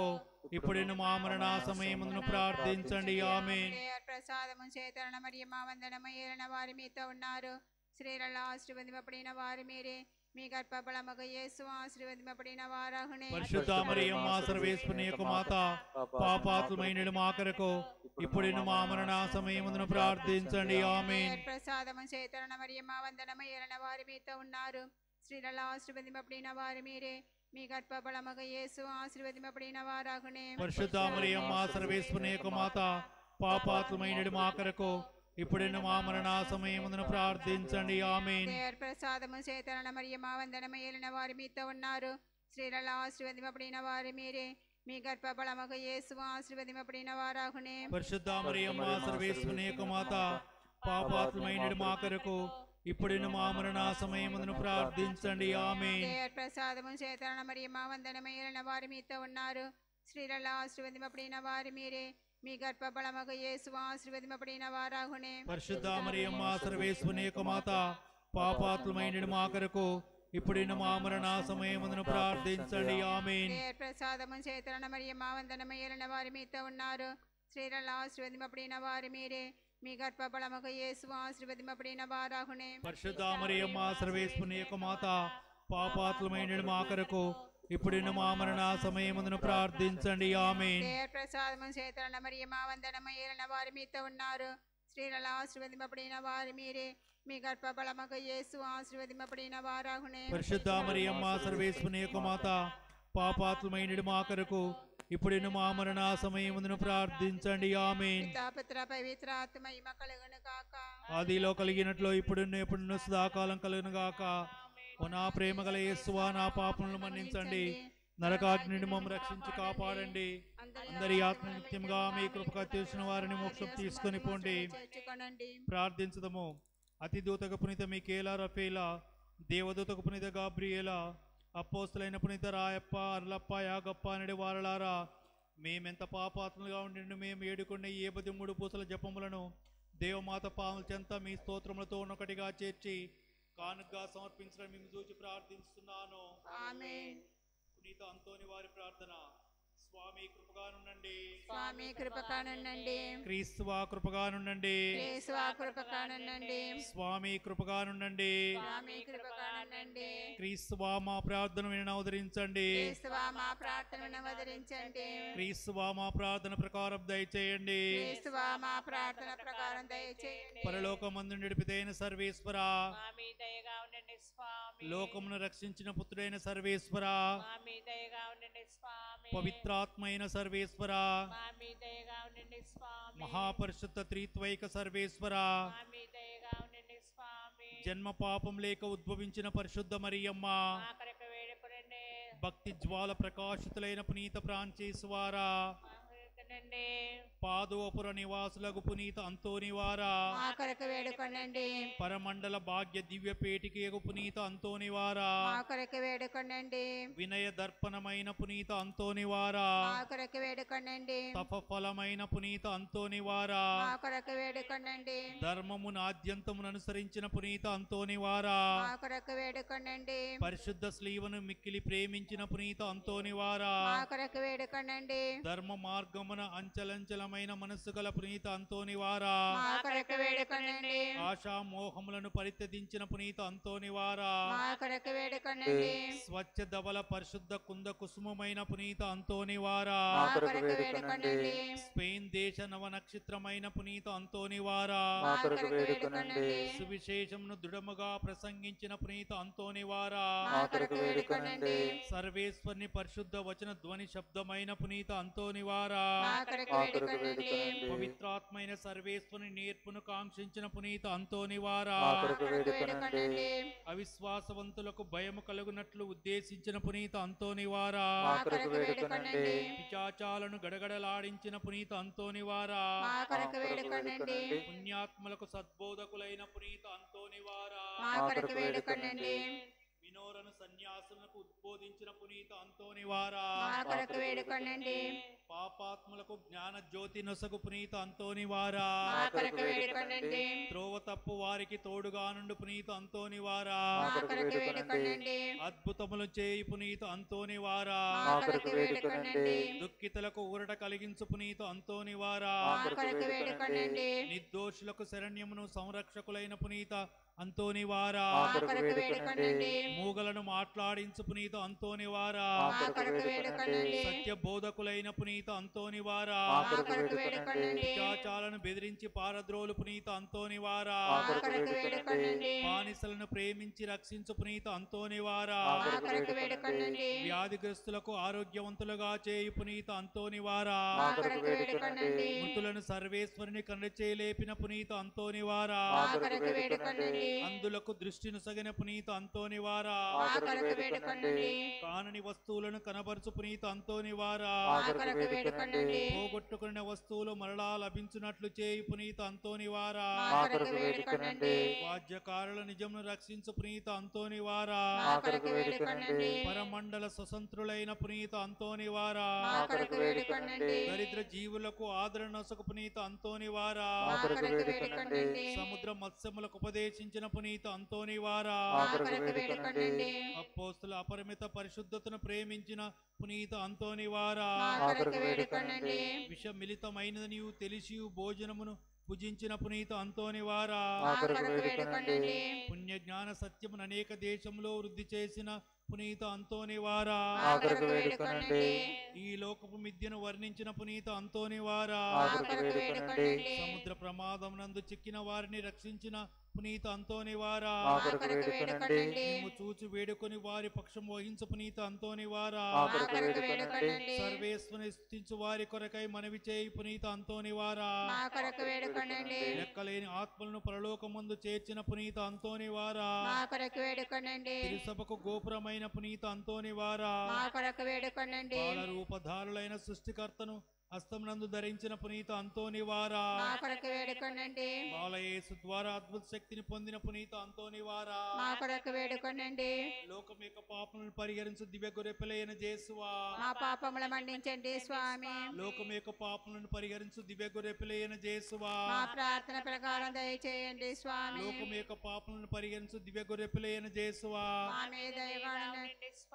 ఇప్పుడున్న మా మరణ సమయమును ప్రార్థించండి ఆమెన్ ప్రసాదము చేతరణ మరియు మా వందనము ఏలిన వారి మీతో ఉన్నారు స్త్రీలలో ఆశీర్వదింపబడిన వారు మీరే మీ గర్భఫలముగా యేసు ఆశీర్వదింపబడిన వారాహునే పరిశుద్ధ మరియమ్మ సర్వేశ్వరుని యొక్క మాత పాపాత్మైన మా కొరకు ఇప్పుడున్న మా మరణ సమయమును ప్రార్థించండి ఆమెన్ ప్రసాదము చేతరణ మరియు మా వందనము ఏలిన వారి మీతో ఉన్నారు స్త్రీలలో ఆశీర్వదింపబడిన వారు మీరే మీ గర్భఫలముగా యేసు ఆశీర్వదింపబడిన వారాహునే పరిశుద్ధ మరియమ్మ సర్వేశ్వరుని యొక్క మాత పాపాత్మైన మా కొరకు ఇప్పుడున్న మా మరణ సమయమును ప్రార్థించండి ఆమెన్ దేవర్ ప్రసాదము చేతరణ మరియు మా వందనము ఏలిన వారి మీతో ఉన్నారు స్త్రీలలో ఆశీర్వదింపబడిన వారు మీరే మీ గర్భఫలముగా యేసు ఆశీర్వదింపబడిన వారాహునే పరిశుద్ధ మరియమ్మ సర్వేశ్వరుని యొక్క మాత పాపాత్మైన మా కొరకు ఇప్పుడున్న మా మరణ సమయమును ప్రార్థించండి ఆమెన్ దేవర్ ప్రసాదము చేతరణ మరియు మా వందనము ఏలిన వారి మీతో ఉన్నారు స్త్రీలలో ఆశీర్వదింపబడిన వారు మీరే మీ గర్భఫలముగా యేసు ఆశీర్వదింపబడిన వారాహునే పరిశుద్ధ మరియమ్మ సర్వేశ్వరుని యొక్క మాత పాపాత్మైన మా కొరకు ఇప్పుడున్న మా మరణ సమయమును ప్రార్థించండి ఆమెన్ దేవర్ ప్రసాదము చేతరణ మరియు మా వందనము ఏలిన వారి మీతో ఉన్నారు స్త్రీలలో ఆశీర్వదింపబడిన వారు మీరే మీ గర్భఫలముగా యేసు ఆశీర్వదింపబడిన వారాహునే పరిశుద్ధ మరియమ్మ సర్వేశ్వరుని యొక్క మాత పాపాత్మైన మా కొరకు ఇప్పుడున్న మా మరణ సమయమును ప్రార్థించండి ఆమెన్ దేవర్ ప్రసాదము చేతరణ మరియు మా వందనము ఏలిన వారి మీతో ఉన్నారు స్త్రీలలో ఆశీర్వదింపబడిన వారు మీరే మీ గర్భఫలముగా యేసు ఆశీర్వదింపబడిన వారాహునే పరిశుద్ధ మరియమ్మ సర్వేశ్వరుని యొక్క మాత పాపాత్మైన మా కొరకు ఇప్పుడున్న మా మరణ సమయమును ప్రార్థించండి ఆమెన్ పితాపుత్ర పవిత్ర ఆత్మ ఇమ కలుగును కాక ఆదిలో కలిగినట్లు ఇప్పుడున్న ఎప్పుడున్న సదాకాలం కలుగును గాక ఓ నా ప్రేమ గల యేసువా నా పాపములను మన్నించండి నరకాగ్ని నుండి మమ్మల్ని రక్షించి కాపాడండి అందరి ఆత్మ నిత్యంగా మీ కృపగా తెలిసిన వారిని మోక్షం తీసుకొని పోండి చేర్చుకొనండి ప్రార్థించదము అతి దూతకు పునీత మీకేలా రఫేలా దేవదూతకు పునీత గాబ్రియేలా అపోస్తులైన పునీత రాయప్ప అర్లప్ప యాగప్ప అనడి వారలారా మేమెంత పాపాత్మలుగా ఉండి మేము ఏడుకున్న ఏ బది మూడు పూసల జపములను దేవమాత పాముల చెంత మీ స్తోత్రములతో ఒకటిగా చేర్చి కానుకగా సమర్పించడం మేము చూచి ప్రార్థిస్తున్నాను ఆమేన్ పునీత అంతోని వారి ప్రార్థన స్వామి కృపగానుండండి స్వామి కృపకానుండండి క్రీస్తువా కృపగానుండండి యేసువా కృపకానుండండి స్వామి కృపగానుండండి స్వామి కృపకానుండండి క్రీస్తువా మా ప్రార్థన వినవదరించండి యేసువా మా ప్రార్థనను వదిలించండి క్రీస్తువా మా ప్రార్థన ప్రకారం దయచేయండి యేసువా మా ప్రార్థన ప్రకారం దయచేయండి పరలోకమందు నిడిపితైన సర్వేశ్వర స్వామి దయగా ఉండండి స్వామి లోకమును రక్షించిన పుత్రుడైన సర్వేశ్వర స్వామి దయగా ఉండండి స్వామి పవిత్రాత్మైన సర్వేశ్వర స్వామి దయగా ఉండండి స్వామి మహాపరిశుద్ధ త్రిత్వైక సర్వేశ్వర స్వామి దయగా ఉండండి స్వామి జన్మ పాపం లేక ఉద్భవించిన పరిశుద్ధ మరియమ్మ మా కొరకు వేడుకునండి భక్తి జ్వాల ప్రకాశితులైన పునీత ప్రాంచేశ్వారా ఆహ్వానించండి. పాదోపుర నివాసులకు పునీత అంతోనివారా మా కొరకు వేడుకొనండి పరమండల భాగ్య దివ్య పేటికేగు పునీత అంతోనివారా మా కొరకు వేడుకొనండి వినయ దర్పణమైన పునీత అంతోనివారా మా కొరకు వేడుకొనండి తపఫలమైన పునీత అంతోనివారా మా కొరకు వేడుకొనండి ధర్మమును ఆద్యంతమును అనుసరించిన పునీత అంతోనివారా మా కొరకు వేడుకొనండి పరిశుద్ధ స్లీవను మిక్కిలి ప్రేమించిన పునీత అంతోనివారా మా కొరకు వేడుకొనండి ధర్మ మార్గమున అంచలంచలమైన మనస్సు గల పునీత అంతోనివారా మా కొరకు వేడుకొనండి ఆశా మోహములను పరిత్యజించిన పునీత అంతోనివారా మా కొరకు వేడుకొనండి స్వచ్ఛ ధవల పరిశుద్ధ కుంద కుసుమమైన పునీత అంతోనివారా మా కొరకు వేడుకొనండి స్పెయిన్ దేశ నవ నక్షత్రమైన పునీత అంతోనివారా మా కొరకు వేడుకొనండి సువిశేషమును దృఢముగా ప్రసంగించిన పునీత అంతోనివారా మా కొరకు వేడుకొనండి సర్వేశ్వరుని పరిశుద్ధ వచన ధ్వని శబ్దమైన పునీత అంతోనివారా మా కొరకు వేడుకొనండి పవిత్రాత్మైన సర్వేశ్వరుని నేర్పును కాంక్షించిన పునీత అంతోనివారా మా కొరకు వేడుకొనండి అవిశ్వాసవంతులకు భయము కలుగునట్లు ఉద్దేశించిన పునీత అంతోనివారా మా కొరకు వేడుకొనండి పిచాచాలను గడగడలాడించిన పునీత అంతోనివారా మా కొరకు వేడుకొనండి పుణ్యాత్మలకు సద్బోధకులైన పునీత అంతోనివారా మా కొరకు వేడుకొనండి మినోరను సన్యాసులకు ఉద్బోధించిన పునీత అంతోని వారా మా కొరకు వేడుకొనండి పాపాత్ములకు జ్ఞాన జ్యోతి నొసగు పునీత అంతోని వారా మా కొరకు వేడుకొనండి త్రోవ తప్పు వారికి తోడుగా నుండు పునీత అంతోని వారా మా కొరకు వేడుకొనండి అద్భుతములు చేయి పునీత అంతోని వారా మా కొరకు వేడుకొనండి దుఃఖితులకు ఊరట కలిగించు పునీత అంతోని వారా మా కొరకు వేడుకొనండి నిర్దోషులకు శరణ్యమును సంరక్షకులైన పునీత అంతోని వారా మా కొరకు వేడుకొనండి మూగలను మాట్లాడించు పునీత అంతోని వారా మా కొరకు వేడుకొనండి సత్య బోధకులైన పునీత అంతోని వారా మా కొరకు వేడుకొనండి అత్యాచారాలను బెదిరించి పారద్రోలు పునీత అంతోని వారా మా కొరకు వేడుకొనండి బానిసలను ప్రేమించి రక్షించు పునీత అంతోని వారా మా కొరకు వేడుకొనండి వ్యాధిగ్రస్తులకు ఆరోగ్యవంతులుగా చేయి పునీత అంతోని వారా మా కొరకు వేడుకొనండి మృతులను సర్వేశ్వరుని కన్నె లేపిన పునీత అంతోని వారా మా కొరకు వేడుకొనండి అందులకు దృష్టిని సగిన పునీత అంతోని వారా మా కొరకు వేడుకొనండి కానని వస్తువులను కనబరుచు పునీత అంతోని వారా మా కొరకు వేడుకొనండి పోగొట్టుకున్న వస్తువులు మరలా లభించున్నట్లు చేయి పునీత అంతోని వారా మా కొరకు వేడుకొనండి వాద్యకారుల నిజమును రక్షించు పునీత అంతోని వారా మా కొరకు వేడుకొనండి పరమండల స్వతంత్రులైన పునీత అంతోని వారా మా కొరకు వేడుకొనండి దరిద్ర జీవులకు ఆదరణ నొసగు పునీత అంతోని వారా మా కొరకు వేడుకొనండి సముద్ర మత్స్యములకు ఉపదేశించిన పునీత అంతోని వారా మా కొరకు వేడుకొనండి అపోస్తుల అపరిమిత పరిశుద్ధతను ప్రేమించిన పునీత అంతోని వారా మా కొరకు వేడుకొనండి విషమిలితమైనది నీవు తెలిసి భోజనమును భుజించిన పునీత అంతోని వారా మా కొరకు వేడుకొనండి పుణ్య జ్ఞాన సత్యమును అనేక దేశంలో వృద్ధి చేసిన పునీత అంతోని వారా మా కొరకు వేడుకొనండి ఈ లోకపు మిథ్యను వర్ణించిన పునీత అంతోని వారా మా కొరకు వేడుకొనండి సముద్ర ప్రమాదం నందు చిక్కిన వారిని రక్షించిన పునీత అంతోని వారా మా కొరకు వేడుకొనండి నిమ్ము చూచి వేడుకొని వారి పక్షం వహించు పునీత అంతోని వారా మా కొరకు వేడుకొనండి సర్వేశ్వని స్థుతించు వారి కొరకై మనవి చేయి పునీత అంతోని వారా మా కొరకు వేడుకొనండి లెక్కలేని ఆత్మలను పరలోకమందు చేర్చిన పునీత అంతోని వారా మా కొరకు వేడుకొనండి తిరుసభకు గోపురమైన పునీత అంతోని వారా మా కొరకు వేడుకొనండి బాల రూపధారులైన సృష్టికర్తను హస్తమునందు ధరించిన పునీత అంతోని వారా మా కొరకు వేడుకొనండి బాలయేసు ద్వారా అద్భుత శక్తిని పొందిన పునీత అంతోని వారా మా కొరకు వేడుకొనండి లోకం యొక్క పాపములను పరిహరించు దివ్య గొర్రెపిల్లైన జేసువా మా పాపముల మన్నించండి స్వామి లోకం యొక్క పాపములను పరిహరించు దివ్య గొర్రెపిల్లైన జేసువా మా ప్రార్థన ప్రకారం దయచేయండి స్వామి లోకం యొక్క పాపములను పరిహరించు దివ్య గొర్రెపిల్లైన జేసువా మా మీద దయగాను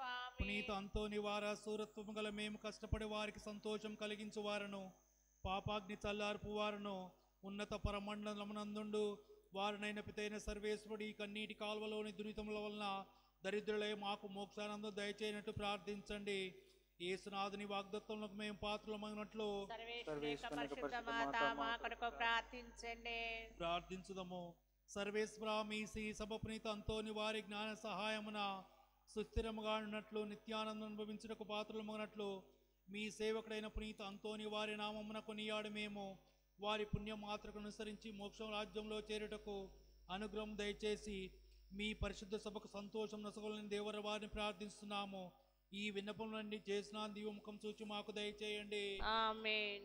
పునీత అంతోని వారా సూరత్వము గల మేము కష్టపడి వారికి సంతోషం కలిగించు వారను పాపాగ్ని చల్లార్పు వారను ఉన్నత పరమండలమునందుండు వారినైన పితైన సర్వేశ్వరుడు ఈ కన్నీటి కాల్వలోని దురితముల వలన దరిద్రులై మాకు మోక్షానందం దయచేయనట్టు ప్రార్థించండి యేసునాథుని వాగ్దత్వంలో మేము పాత్రలమైనట్లు సర్వేశ్వరుని పరిశుద్ధ మాత మా కొరకు ప్రార్థించండి ప్రార్థించుదము సర్వేశ్వర మీ శ్రీ సభ పునీత అంతోని వారి జ్ఞాన సహాయమున సుస్థిరముగా ఉన్నట్లు నిత్యానందం అనుభవించుటకు పాత్రలమగినట్లు మీ సేవకుడైన పునీత అంతోని వారి నామమున కొనియాడు మేము వారి పుణ్యమాత్రకు అనుసరించి మోక్షం రాజ్యంలో చేరుటకు అనుగ్రహం దయచేసి మీ పరిశుద్ధ సభకు సంతోషం నొసగలని దేవర వారిని ప్రార్థిస్తున్నాము ఈ విన్నపం నుండి చేసిన దివ్యముఖం చూచి మాకు దయచేయండి ఆమేన్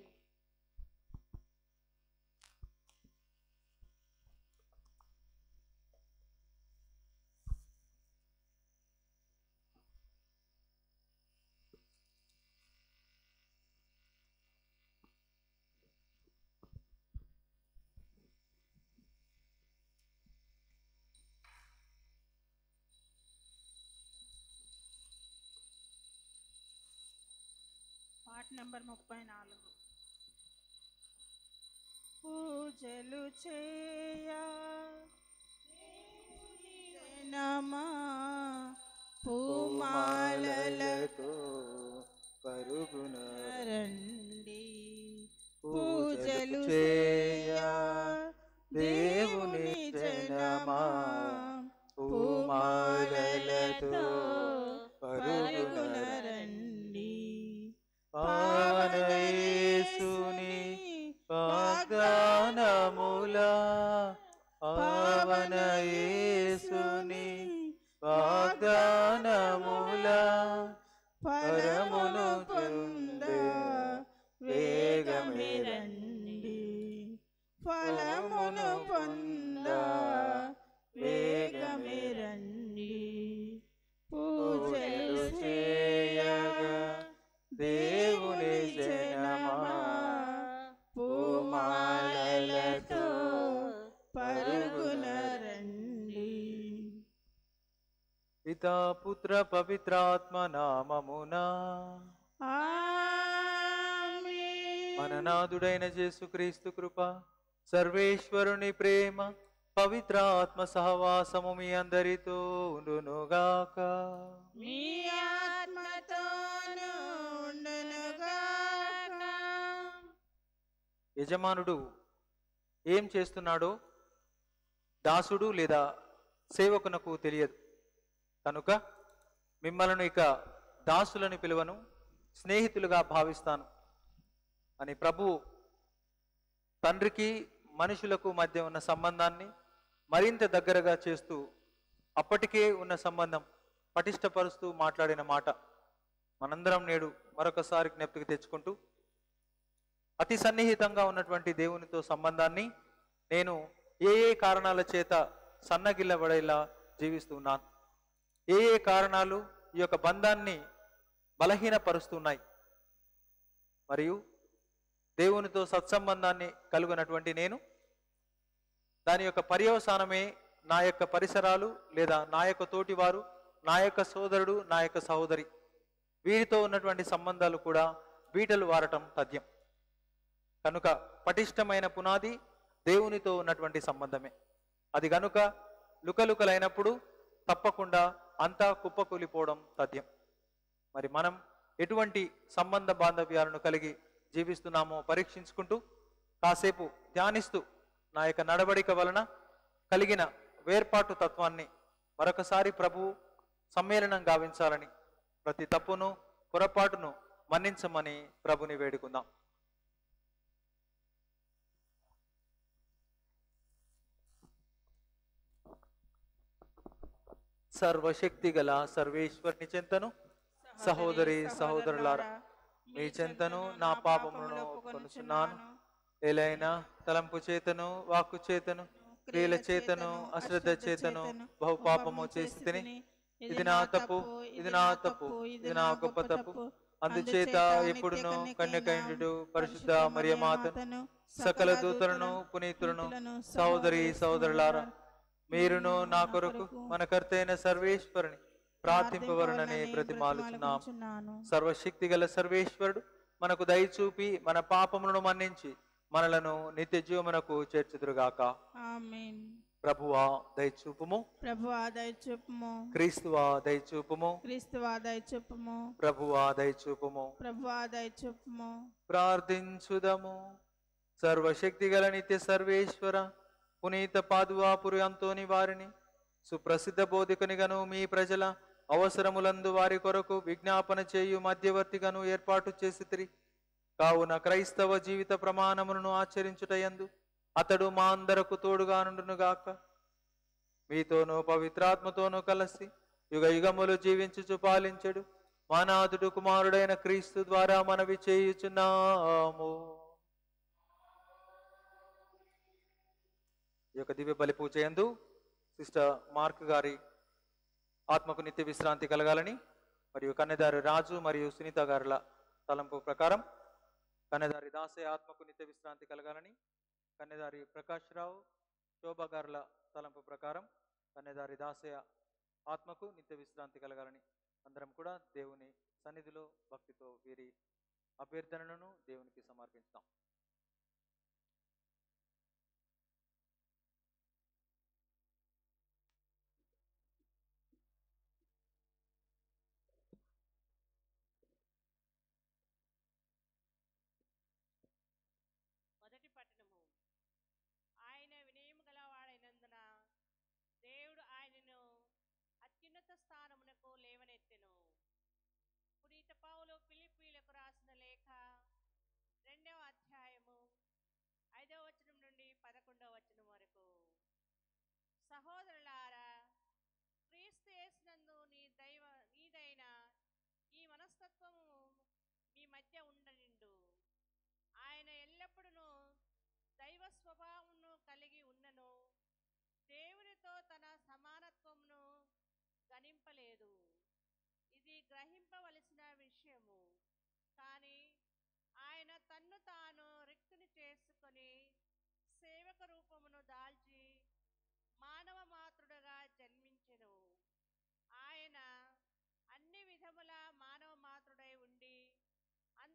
పాట నెంబర్ ముప్పై నాలుగు పూజలు చేయా నమా పూమాలలతో పరుగున రండి పూజలు చేయా దేవుని జనమా పూమాలలతో పరుగున రండి పావనయేసుని వాగ్దానముల పావనయేసుని వాగ్దానముల పరమును పొంద వేగమే రండి ఫలమును పొంద వేగమే రండి పితా పుత్ర పవిత్రాత్మ నామమునా ఆమేన్. మననాథుడైన యేసుక్రీస్తు కృప సర్వేశ్వరుని ప్రేమ పవిత్రాత్మ సహవాసము మీ అందరితో ఉండునుగాక మీ ఆత్మతోను ఉండునుగాక. యజమానుడు ఏం చేస్తున్నాడో దాసుడు లేదా సేవకునకు తెలియదు కనుక మిమ్మల్ని ఇక దాసులను పిలువను స్నేహితులుగా భావిస్తాను అని ప్రభువు తండ్రికి మనుషులకు మధ్య ఉన్న సంబంధాన్ని మరింత దగ్గరగా చేస్తూ అప్పటికే ఉన్న సంబంధం పటిష్టపరుస్తూ మాట్లాడిన మాట మనందరం నేడు మరొకసారి జ్ఞప్తికి తెచ్చుకుంటూ అతి సన్నిహితంగా ఉన్నటువంటి దేవునితో సంబంధాన్ని నేను ఏ ఏ కారణాల చేత సన్నగిల్లబడేలా జీవిస్తున్నాను ఏ ఏ కారణాలు ఈ యొక్క బంధాన్ని బలహీనపరుస్తున్నాయి మరియు దేవునితో సత్సంబంధాన్ని కలుగునటువంటి నేను దాని యొక్క పర్యవసానమే నా యొక్క పరిసరాలు లేదా నా యొక్క తోటివారు నా యొక్క సోదరుడు నా యొక్క సహోదరి వీరితో ఉన్నటువంటి సంబంధాలు కూడా బీటలు వారటం తథ్యం కనుక పటిష్టమైన పునాది దేవునితో ఉన్నటువంటి సంబంధమే అది గనుక లుకలుకలైనప్పుడు తప్పకుండా అంతా కుప్పకూలిపోవడం తథ్యం మరి మనం ఎటువంటి సంబంధ బాంధవ్యాలను కలిగి జీవిస్తున్నామో పరీక్షించుకుంటూ కాసేపు ధ్యానిస్తూ నా యొక్క నడవడిక వలన కలిగిన వేర్పాటు తత్వాన్ని మరొకసారి ప్రభువు సమ్మేళనం గావించాలని ప్రతి తప్పును పొరపాటును మన్నించమని ప్రభుని వేడుకుందాం సర్వశక్తి గల సర్వేశ్వరుని చెంతను సహోదరి సహోదరులారా మీ చెంతను నా పాపములను ఒప్పుకొనుచున్నాను ఏలైనా తలంపు చేతను వాక్కు చేతను క్రియల చేతను అశ్రద్ధ చేతను బహు పాపము చేసి తిని ఇది నా తప్పు ఇది నా తప్పు ఇది నా గొప్ప తప్పు అందుచేత ఎప్పుడును కన్యకైండు పరిశుద్ధ మరియమాతను సకల దూతలను పునీతులను సహోదరి సహోదరులారా మీరును నా కొరకు మన కర్తైన సర్వేశ్వరుని ప్రార్థింపవరనని ప్రతిమాలుచున్నాం సర్వశక్తి గల సర్వేశ్వరుడు మనకు దయచూపి మన పాపములను మన్నించి మనలను నిత్య జీవమునకు చేర్చుదురుగాక ఆమేన్ ప్రభువా దయచూపుము ప్రభువా దయచూపుము క్రీస్తువా దయచూపుము క్రీస్తువా దయచూపుము ప్రభువా దయచూపుము ప్రభువా దయచూపుము ప్రార్థించుదము సర్వశక్తి గల నిత్య సర్వేశ్వర పునీత పాదువాపురి అంతోని వారిని సుప్రసిద్ధ బోధికునిగను మీ ప్రజల అవసరములందు వారి కొరకు విజ్ఞాపన చేయు మధ్యవర్తిగాను ఏర్పాటు చేసితిరి కావున క్రైస్తవ జీవిత ప్రమాణములను ఆచరించుటయందు అతడు మా అందరకు తోడుగా నుండునుగాక మీతోనూ పవిత్రాత్మతోనూ కలిసి యుగ యుగములు జీవించుచు పాలించెడు మానాథుడు కుమారుడైన క్రీస్తు ద్వారా మనవి చేయుచున్నాము ఈ యొక్క దివ్య బలి పూజ యందు సిస్టర్ మార్క్ గారి ఆత్మకు నిత్య విశ్రాంతి కలగాలని మరియు కన్నెదారి రాజు మరియు సునీత గారుల తలంపు ప్రకారం కన్నెదారి దాసే ఆత్మకు నిత్య విశ్రాంతి కలగాలని కన్నెదారి ప్రకాష్ రావు శోభా గారుల తలంపు ప్రకారం కన్నెదారి దాసయ ఆత్మకు నిత్య విశ్రాంతి కలగాలని అందరం కూడా దేవుని సన్నిధిలో భక్తితో వీరి అభ్యర్థనలను దేవునికి సమర్పిస్తాం మొదటి పట్టణము ఆయన వినయము గలవాడైనందున దేవుడు ఆయనను అత్యున్నత స్థానమునకు లేవనెత్తెను పునీత పౌలు పిలిపీలకు రాసిన లేఖ రెండవ అధ్యాయము ఐదవ వచనం నుండి పదకొండవ వచనం వరకు సహోదరులారా క్రీస్తు యేసునందు నీ దైవ నీదైన ఈ మనస్తత్వము మీ మధ్య ఉండనిండు ఆయన ఎల్లప్పుడూ దైవ స్వభావమును కలిగి ఉన్నను దేవునితో తన సమానత్వమును గణింపలేదు ఇది గ్రహింపవలసిన విషయము కానీ ఆయన తన్ను తాను రిక్తుని చేసుకొని సేవక రూపమును దాల్చి మానవ మాతృడుగా జన్మించెను ఆయన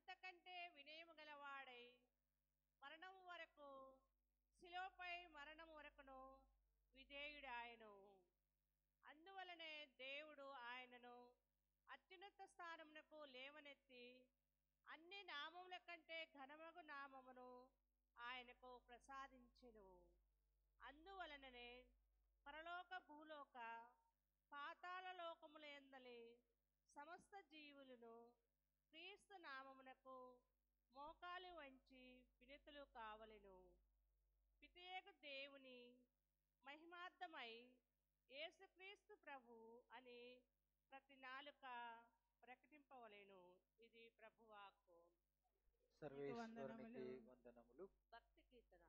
అంతకంటే వినయము గలవాడై మరణము వరకు శిలోపై మరణము వరకును విధేయుడాయను అందువలనే దేవుడు ఆయనను అత్యున్నత స్థానమునకు లేవనెత్తి అన్ని నామముల కంటే ఘనమగు నామమును ఆయనకు ప్రసాదించెను అందువలననే పరలోక భూలోక పాతాళ లోకముల ఎందలి సమస్త జీవులను క్రీస్తు నామమునకు మోకాలు వంచి వినతులు కావలెను పితేక దేవుని మహిమార్థమై యేసుక్రీస్తు ప్రభు అని ప్రతి నాలుక ప్రకటింపవలెను ఇది ప్రభువాకు సర్వేశ్వరునికి వందనములు భక్తి కీర్తన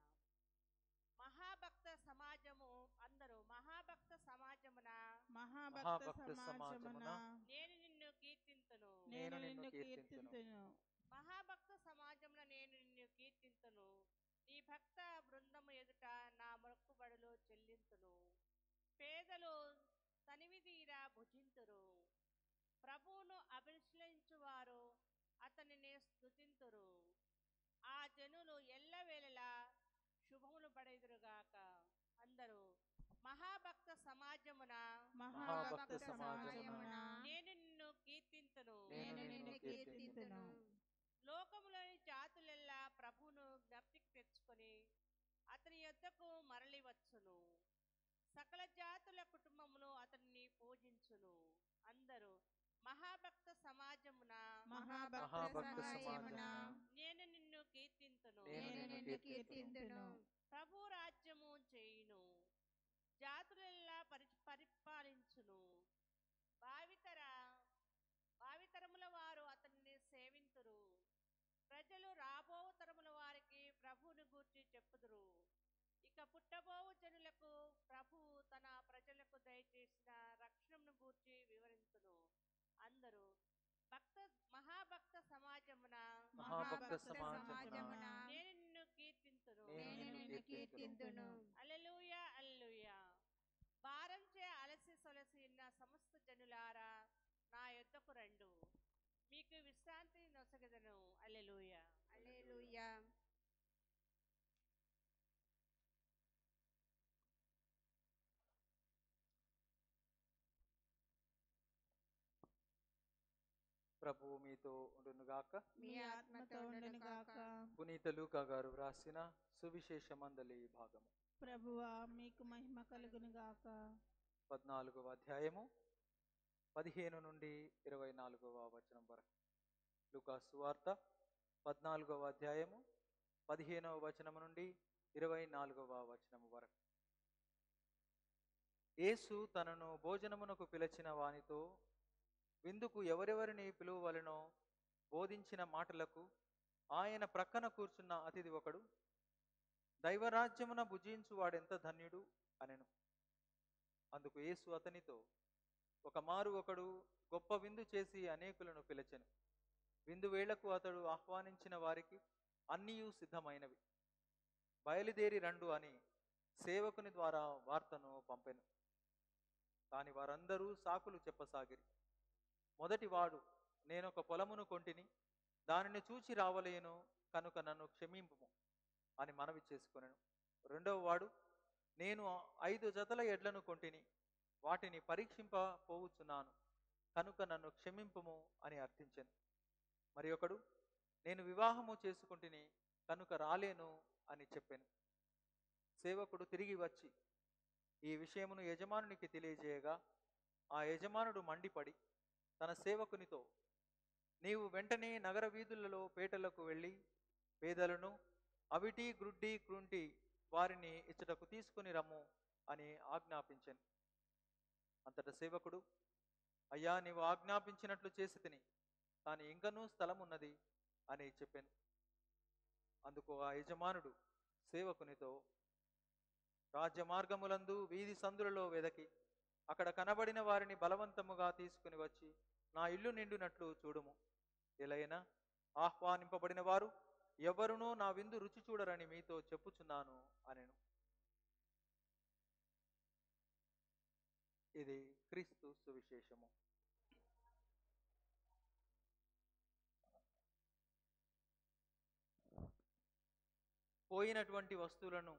మహాభక్త సమాజము అందరూ మహాభక్త సమాజమున మహాభక్త మహాభక్త సమాజమున సమాజమున నేను నిన్ను కీర్తింతును నేను నేను నిన్ను నిన్ను కీర్తింతును. కీర్తింతును మహాభక్త సమాజంలో నేను నిన్ను కీర్తింతును నీ భక్త బృందము ఎదుట నా మొక్కుబడులు చెల్లింతును పేదలు తనివిదీరా భుజింతురు ప్రభువును అభిశ్రయించువారు అతనిని స్తుతింతురు ఆ జనులు ఎల్లవేళలా శుభములు పడెదురుగాక అందరూ మహాభక్త సమాజమున మహాభక్త సమాజమున సమాజమున నేను నిన్ను కీర్తింతును నేను నిన్ను కీర్తింతును. లోకములోని జాతులెల్లా ప్రభువును జ్ఞప్తికి తెచ్చుకొని అతని యొద్దకు మరలి వచ్చును సకల జాతుల కుటుంబములు అతన్ని పూజించును అందరూ మహాభక్త సమాజమున మహాభక్త మహాభక్త సమాజమున నేను నిన్ను కీర్తింతును నేను నేను నిన్ను నిన్ను కీర్తింతును. కీర్తింతును ప్రభు రాజ్యము చేయును జాతులెల్లా పరి పరిపాలించును భావితర భావితరముల వారు అతన్ని సేవింతురు ప్రజలు రాబో తరముల వారికి ప్రభువుని గూర్చి చెప్పుదురు ఇక పుట్టబోవు జనులకు ప్రభువు తన ప్రజలకు దయచేసిన రక్షణను గూర్చి వివరించును అందరూ భక్త మహాభక్త సమాజమున మహాభక్త సమాజమున సమాజమున నేను నిన్ను కీర్తింతును నేను నేను నిన్ను కీర్తింతును అల్లెలూయ అల్లెలూయ భారంచే అలసి సొలసి ఉన్న సమస్త జనులారా నా యొద్దకు రండు మీకు విశ్రాంతి నొసగదను అల్లెలూయ హల్లెలూయా ప్రభువు మీతో ఉండునుగాక మీ ఆత్మతో ఉండును గాక పునీత లూకా గారు వ్రాసిన సువిశేషమందలి భాగము ప్రభువా మీకు మహిమ కలుగును గాక పద్నాలుగవ అధ్యాయము పదిహేను నుండి ఇరవై నాలుగవ వచనం వరకు లూకా సువార్త పద్నాలుగవ అధ్యాయము పదిహేనవ వచనము నుండి ఇరవై నాలుగవ వచనము వరకు యేసు తనను భోజనమునకు పిలిచిన వానితో విందుకు ఎవరెవరిని పిలువవలెనో బోధించిన మాటలకు ఆయన ప్రక్కన కూర్చున్న అతిథి ఒకడు దైవరాజ్యమున భుజించు వాడెంత ధన్యుడు అనెను అందుకు యేసు అతనితో ఒక మారు ఒకడు గొప్ప విందు చేసి అనేకులను పిలిచెను విందు వేళకు అతడు ఆహ్వానించిన వారికి అన్నీయు సిద్ధమైనవి బయలుదేరి రండు అని సేవకుని ద్వారా వార్తను పంపెను కాని వారందరూ సాకులు చెప్పసాగిరి మొదటివాడు నేనొక పొలమును కొంటిని దానిని చూచి రావలేను కనుక నన్ను క్షమింపుము అని మనవి చేసుకొనెను రెండవ వాడు నేను ఐదు జతల ఎడ్లను కొంటిని వాటిని పరీక్షింప పోవుచున్నాను కనుక నన్ను క్షమింపుము అని అర్థించెను మరి ఒకడు నేను వివాహము చేసుకుంటుని కనుక రాలేను అని చెప్పాను సేవకుడు తిరిగి వచ్చి ఈ విషయమును యజమానునికి తెలియజేయగా ఆ యజమానుడు మండిపడి తన సేవకునితో నీవు వెంటనే నగర వీధులలో పేటలకు వెళ్ళి పేదలను అవిటి గ్రుడ్డి క్రుంటి వారిని ఇచ్చటకు తీసుకుని రమ్ము అని ఆజ్ఞాపించాను అంతట సేవకుడు అయ్యా నీవు ఆజ్ఞాపించినట్లు చేసి తిని కానీ ఇంకనూ స్థలం ఉన్నది అని చెప్పాను అందుకు ఆ యజమానుడు సేవకునితో రాజ్య మార్గములందు వీధి సందులలో వెదకి అక్కడ కనబడిన వారిని బలవంతముగా తీసుకుని వచ్చి నా ఇల్లు నిండునట్లు చూడుము ఎలైనా ఆహ్వానింపబడిన వారు ఎవరునూ నా విందు రుచి చూడరని మీతో చెప్పుచున్నాను అనెను ఇది క్రీస్తు సువిశేషము పోయినటువంటి వస్తువులను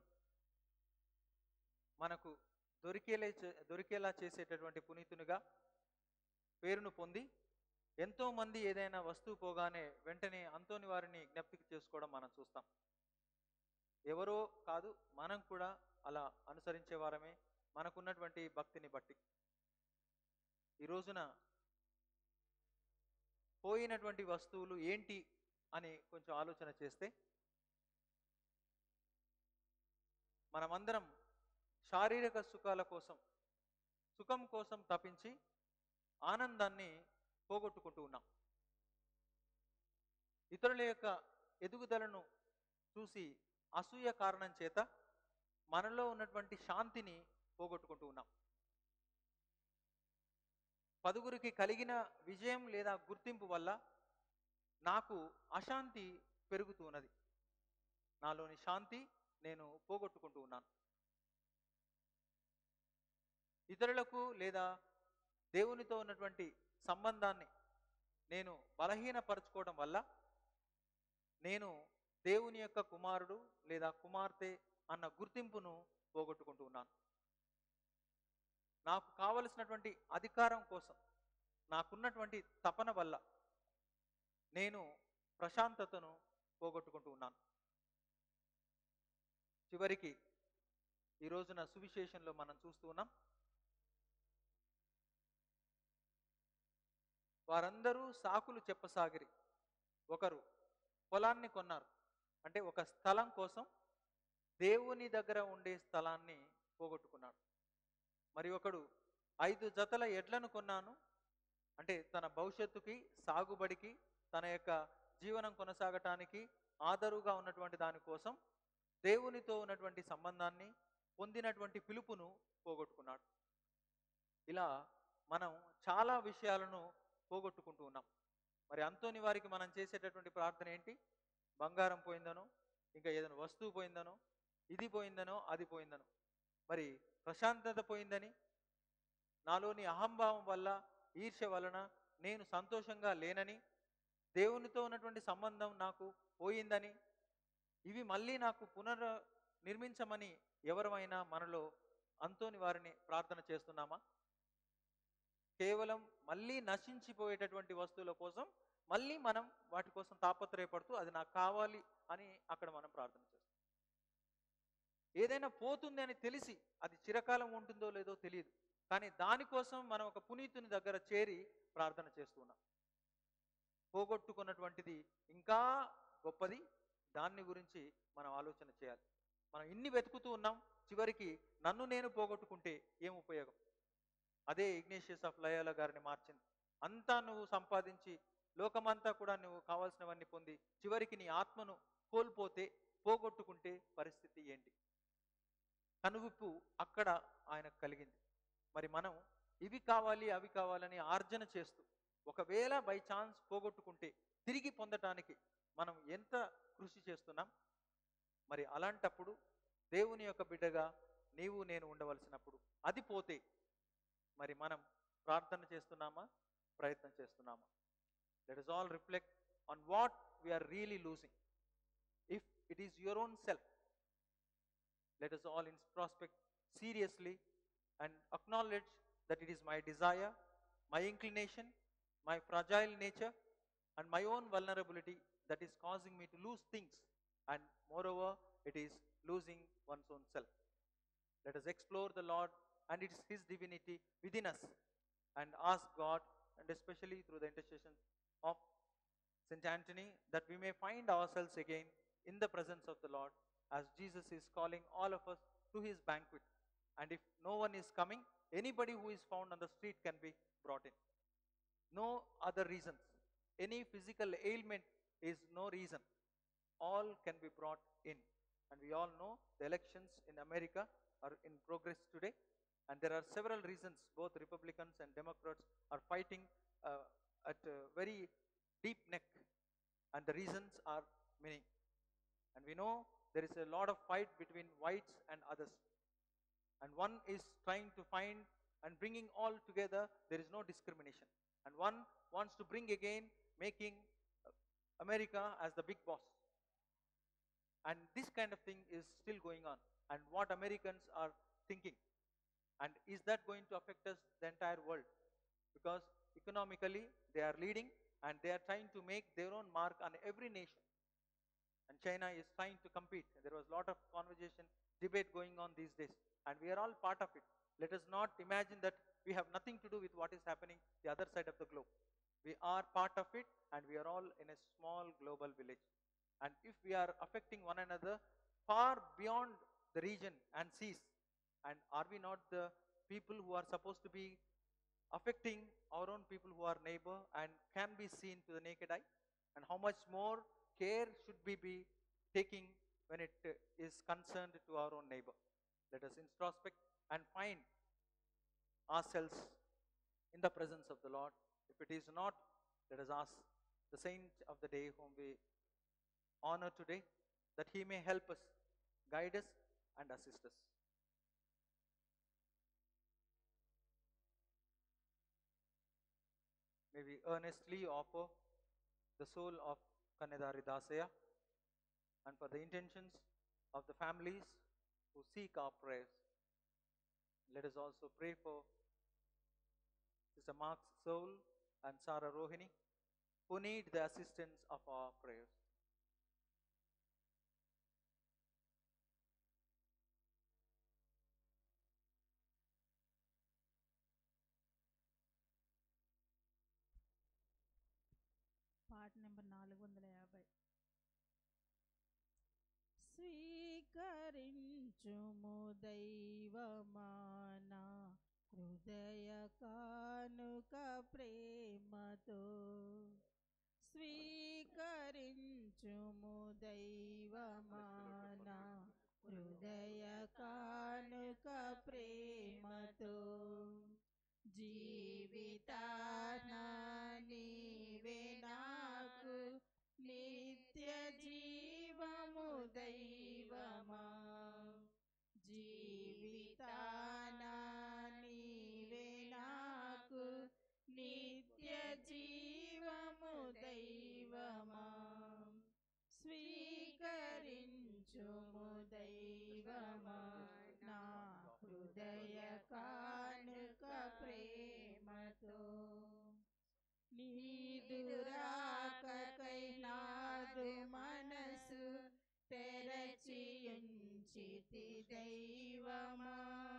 మనకు దొరికేలే చే- దొరికేలా చేసేటటువంటి పునీతునిగా పేరును పొంది ఎంతో మంది ఏదైనా వస్తువు పోగానే వెంటనే అంతోని వారిని జ్ఞప్తికి చేసుకోవడం మనం చూస్తాం ఎవరో కాదు మనం కూడా అలా అనుసరించే వారమే మనకున్నటువంటి భక్తిని బట్టి ఈ రోజున పోయినటువంటి వస్తువులు ఏంటి అని కొంచెం ఆలోచన చేస్తే మనమందరం శారీరక సుఖాల కోసం సుఖం కోసం తప్పించి ఆనందాన్ని పోగొట్టుకుంటూ ఉన్నాం ఇతరుల యొక్క ఎదుగుదలను చూసి అసూయ కారణం చేత మనలో ఉన్నటువంటి శాంతిని పోగొట్టుకుంటూ ఉన్నాం పదుగురికి కలిగిన విజయం లేదా గుర్తింపు వల్ల నాకు అశాంతి పెరుగుతూ ఉన్నది నాలోని శాంతి నేను పోగొట్టుకుంటూ ఉన్నాను ఇతరులకు లేదా దేవునితో ఉన్నటువంటి సంబంధాన్ని నేను బలహీనపరచుకోవడం వల్ల నేను దేవుని యొక్క కుమారుడు లేదా కుమార్తె అన్న గుర్తింపును పోగొట్టుకుంటూ ఉన్నాను నాకు కావలసినటువంటి అధికారం కోసం నాకున్నటువంటి తపన వల్ల నేను ప్రశాంతతను పోగొట్టుకుంటూ ఉన్నాను చివరికి ఈ రోజున సువిశేషంలో మనం చూస్తూ ఉన్నాం వారందరూ సాకులు చెప్పసాగిరి ఒకరు పొలాన్ని కొన్నారు అంటే ఒక స్థలం కోసం దేవుని దగ్గర ఉండే స్థలాన్ని పోగొట్టుకున్నాడు మరి ఒకడు ఐదు జతల ఎడ్లను కొన్నాను అంటే తన భవిష్యత్తుకి సాగుబడికి తన యొక్క జీవనం కొనసాగటానికి ఆదరుగా ఉన్నటువంటి దానికోసం దేవునితో ఉన్నటువంటి సంబంధాన్ని పొందినటువంటి పిలుపును పోగొట్టుకున్నాడు ఇలా మనం చాలా విషయాలను పోగొట్టుకుంటూ ఉన్నాం మరి అంతోని వారికి మనం చేసేటటువంటి ప్రార్థన ఏంటి బంగారం పోయిందనో ఇంకా ఏదైనా వస్తువు పోయిందనో ఇది పోయిందనో అది పోయిందనో మరి ప్రశాంతత పోయిందని నాలోని అహంభావం వల్ల ఈర్ష్య వలన నేను సంతోషంగా లేనని దేవునితో ఉన్నటువంటి సంబంధం నాకు పోయిందని ఇవి మళ్ళీ నాకు పునర్ నిర్మించమని ఎవరమైనా మనలో అంతోని వారిని ప్రార్థన చేస్తున్నామా కేవలం మళ్ళీ నశించిపోయేటటువంటి వస్తువుల కోసం మళ్ళీ మనం వాటి కోసం తాపత్రయపడుతూ అది నాకు కావాలి అని అక్కడ మనం ప్రార్థన చేస్తాం ఏదైనా పోతుంది అని తెలిసి అది చిరకాలం ఉంటుందో లేదో తెలియదు కానీ దానికోసం మనం ఒక పునీతుని దగ్గర చేరి ప్రార్థన చేస్తున్నాం పోగొట్టుకున్నటువంటిది ఇంకా గొప్పది దాన్ని గురించి మనం ఆలోచన చేయాలి మనం ఇన్ని వెతుకుతూ ఉన్నాం చివరికి నన్ను నేను పోగొట్టుకుంటే ఏం ఉపయోగం అదే ఇగ్నేషియస్ ఆఫ్ లయాల గారిని మార్చింది అంతా నువ్వు సంపాదించి లోకమంతా కూడా నువ్వు కావాల్సినవన్నీ పొంది చివరికి నీ ఆత్మను కోల్పోతే పోగొట్టుకుంటే పరిస్థితి ఏంటి కనువిప్పు అక్కడ ఆయనకు కలిగింది మరి మనం ఇవి కావాలి అవి కావాలని ఆర్జన చేస్తూ ఒకవేళ బై ఛాన్స్ పోగొట్టుకుంటే తిరిగి పొందటానికి మనం ఎంత కృషి చేస్తున్నాం మరి అలాంటప్పుడు దేవుని యొక్క బిడ్డగా నీవు నేను ఉండవలసినప్పుడు అది పోతే మరి మనం ప్రార్థన చేస్తున్నామా ప్రయత్నం చేస్తున్నామా let us all reflect on what we're really losing if it is your own self let us all introspect seriously and acknowledge that it is my desire, my inclination, my fragile nature, and my own vulnerability that is causing me to lose things, and moreover, it is losing one's own self. Let us explore the Lord and it is His divinity within us and ask God, and especially through the intercession of St. Anthony, that we may find ourselves again in the presence of the Lord as Jesus is calling all of us to his banquet. And if no one is coming, anybody who is found on the street can be brought in. No other reasons. Any physical ailment is no reason. All can be brought in. And we all know the elections in America are in progress today. And there are several reasons, both Republicans and Democrats are fighting uh, at a very deep neck. And the reasons are many. And we know there is a lot of fight between whites and others. And one is trying to find and bringing all together, there is no discrimination. And one wants to bring again, making uh, America as the big boss. And this kind of thing is still going on. And what Americans are thinking. And is that going to affect us, the entire world? Because economically they are leading and they are trying to make their own mark on every nation. And China is trying to compete. There was a lot of conversation, debate going on these days. And we are all part of it. Let us not imagine that we have nothing to do with what is happening the other side of the globe. We are part of it and we are all in a small global village. And if we are affecting one another far beyond the region and seas, and are we not the people who are supposed to be affecting our own people who are neighbor and can be seen to the naked eye? And how much more care should we be taking when it uh, is concerned to our own neighbor? Let us introspect and find ourselves in the presence of the Lord. If it is not, let us ask the saint of the day whom we honor today that he may help us, guide us, and assist us. May we earnestly offer the soul of Kanedari Dasaya and for the intentions of the families who seek our prayers. Let us also pray for Sister Mark's soul and Sarah Rohini who need the assistance of our prayers. పాట నెంబర్ నాలుగు వందల యాభై స్వీకరించుము దైవమానా హృదయ కానుక ప్రేమతో స్వీకరించుము దైవమానా హృదయ కానుక ప్రేమతో జీవితాన నీవే నాకు నిత్య జీవము దైవమా జీవితాన నీవే నాకు నిత్య జీవము దైవమా స్వీకరించుము దైవమా నా హృదయ కానుక ప్రేమతో నీదురాకకై నాదు మనసు తెరచియుంచితి దైవమా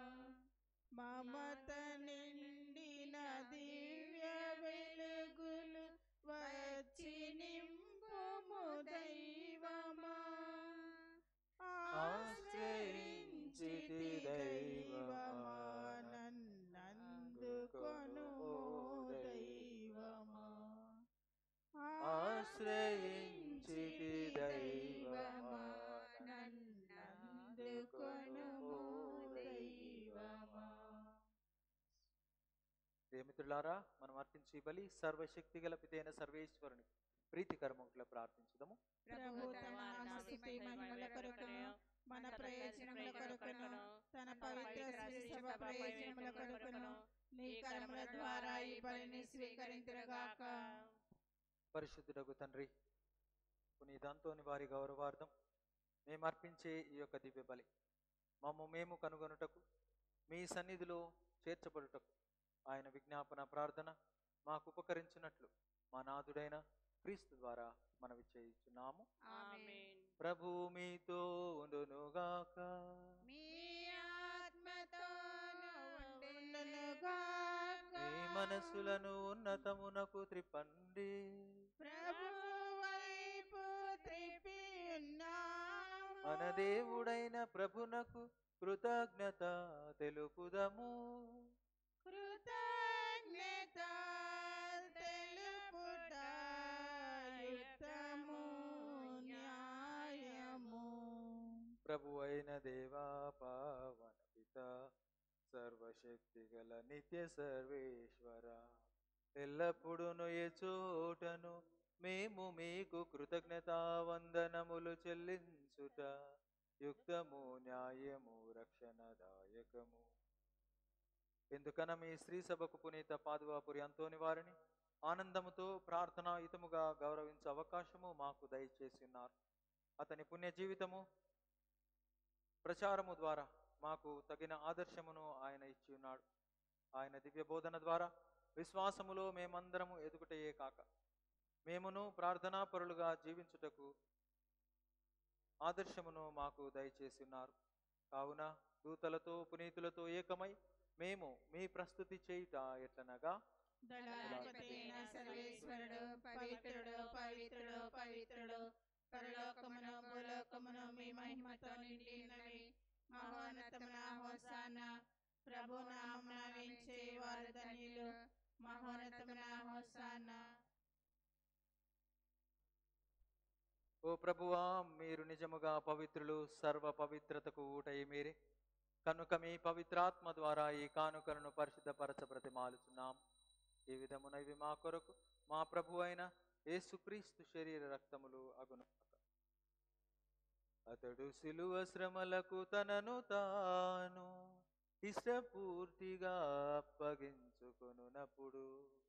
మమత నిండిన దివ్య వెలుగులు వచ్చి నింపుము దైవమా ఆశ్రయించితి దైవమా నన్నందుకొనుము దైవమా ఆశ్రయించితి దైవమా నన్నందుకొనుము దైవమా ప్రియమిత్రులారా మనం అర్పించి ఈ బలి సర్వశక్తి గల పితైన సర్వేశ్వరుని ప్రీతికరముట్ల ప్రార్థించుదాము ప్రభు తన నామస్తుతి మహిమల కొరకును మన ప్రయోజనముల కొరకును తన పవిత్ర శ్రీ సభ ప్రయోజనముల కొరకును నీ కరముల ద్వారా ఈ బలిని స్వీకరించుగాక పరిశుద్ధుడగు తండ్రి పునీతంతోని వారి గౌరవార్థం మేము అర్పించే ఈ యొక్క దివ్య బలి మమ్ము మేము కనుగొనుటకు మీ సన్నిధిలో చేర్చబడుటకు ఆయన విజ్ఞాపన ప్రార్థన మాకు ఉపకరించినట్లు మా నాథుడైన క్రీస్తు ద్వారా మనవి చేయుచున్నాము ఆమేన్ ప్రభు మీతో ఉండునుగాక మీ ఆత్మతోను ఉండెనుగాక. మీ మనసులను ఉన్నతమునకు త్రిపండి ప్రభు వైపు త్రిపి ఉన్నాము మన దేవుడైన ప్రభునకు కృతజ్ఞత తెలుపుదము కృతజ్ఞత తెలుపుట యుక్తము న్యాయము ప్రభు అయిన దేవా పావన పిత సర్వశక్తి గల నిత్య సర్వేశ్వర ఎల్లప్పుడూను ఏ చోటను మేము మీకు కృతజ్ఞతా వందనములు చెల్లించుట యుక్తము న్యాయము రక్షణదాయకము ఎందుకన మీ స్త్రీ సభకు పునీత పాదువాపురి అంతోని వారిని ఆనందముతో ప్రార్థనాయుతముగా గౌరవించే అవకాశము మాకు దయచేసి ఉన్నారు అతని పుణ్య జీవితము ప్రచారము ద్వారా మాకు తగిన ఆదర్శమును ఆయన ఇచ్చి ఉన్నాడు ఆయన దివ్య బోధన ద్వారా విశ్వాసములో మేమందరము ఎదుగుటయే కాక మేమును ప్రార్థనా పరులుగా జీవించుటకు ఆదర్శమును మాకు దయచేసి ఉన్నారు కావున దూతలతో పునీతులతో ఏకమై మేము మీ ప్రస్తుతి చేయుట ఎట్లనగా దళాధిపతి అయిన సర్వేశ్వరుడు పవిత్రుడు పవిత్రుడు పవిత్రుడు పరలోకమును భూలోకమును మీ మహిమతో నిండి ఉన్నవి మహోన్నతమున హోసాన ప్రభు నామమున వేంచే వారు ధన్యులు మహోన్నతమున హోసాన ఓ ప్రభువా మీరు నిజముగా పవిత్రులు సర్వ పవిత్రతకు ఊటై మీరే కనుక మీ పవిత్రాత్మ ద్వారా ఈ కానుకలను పరిశుద్ధపరచ ప్రతిమాలుచున్నాం ఈ విధమున ఇవి మా కొరకు మా ప్రభు అయిన యేసుక్రీస్తు శరీర రక్తములు అగును అతడు సిలువ శ్రమలకు తనను తాను ఇష్టపూర్తిగా అప్పగించుకొనునప్పుడు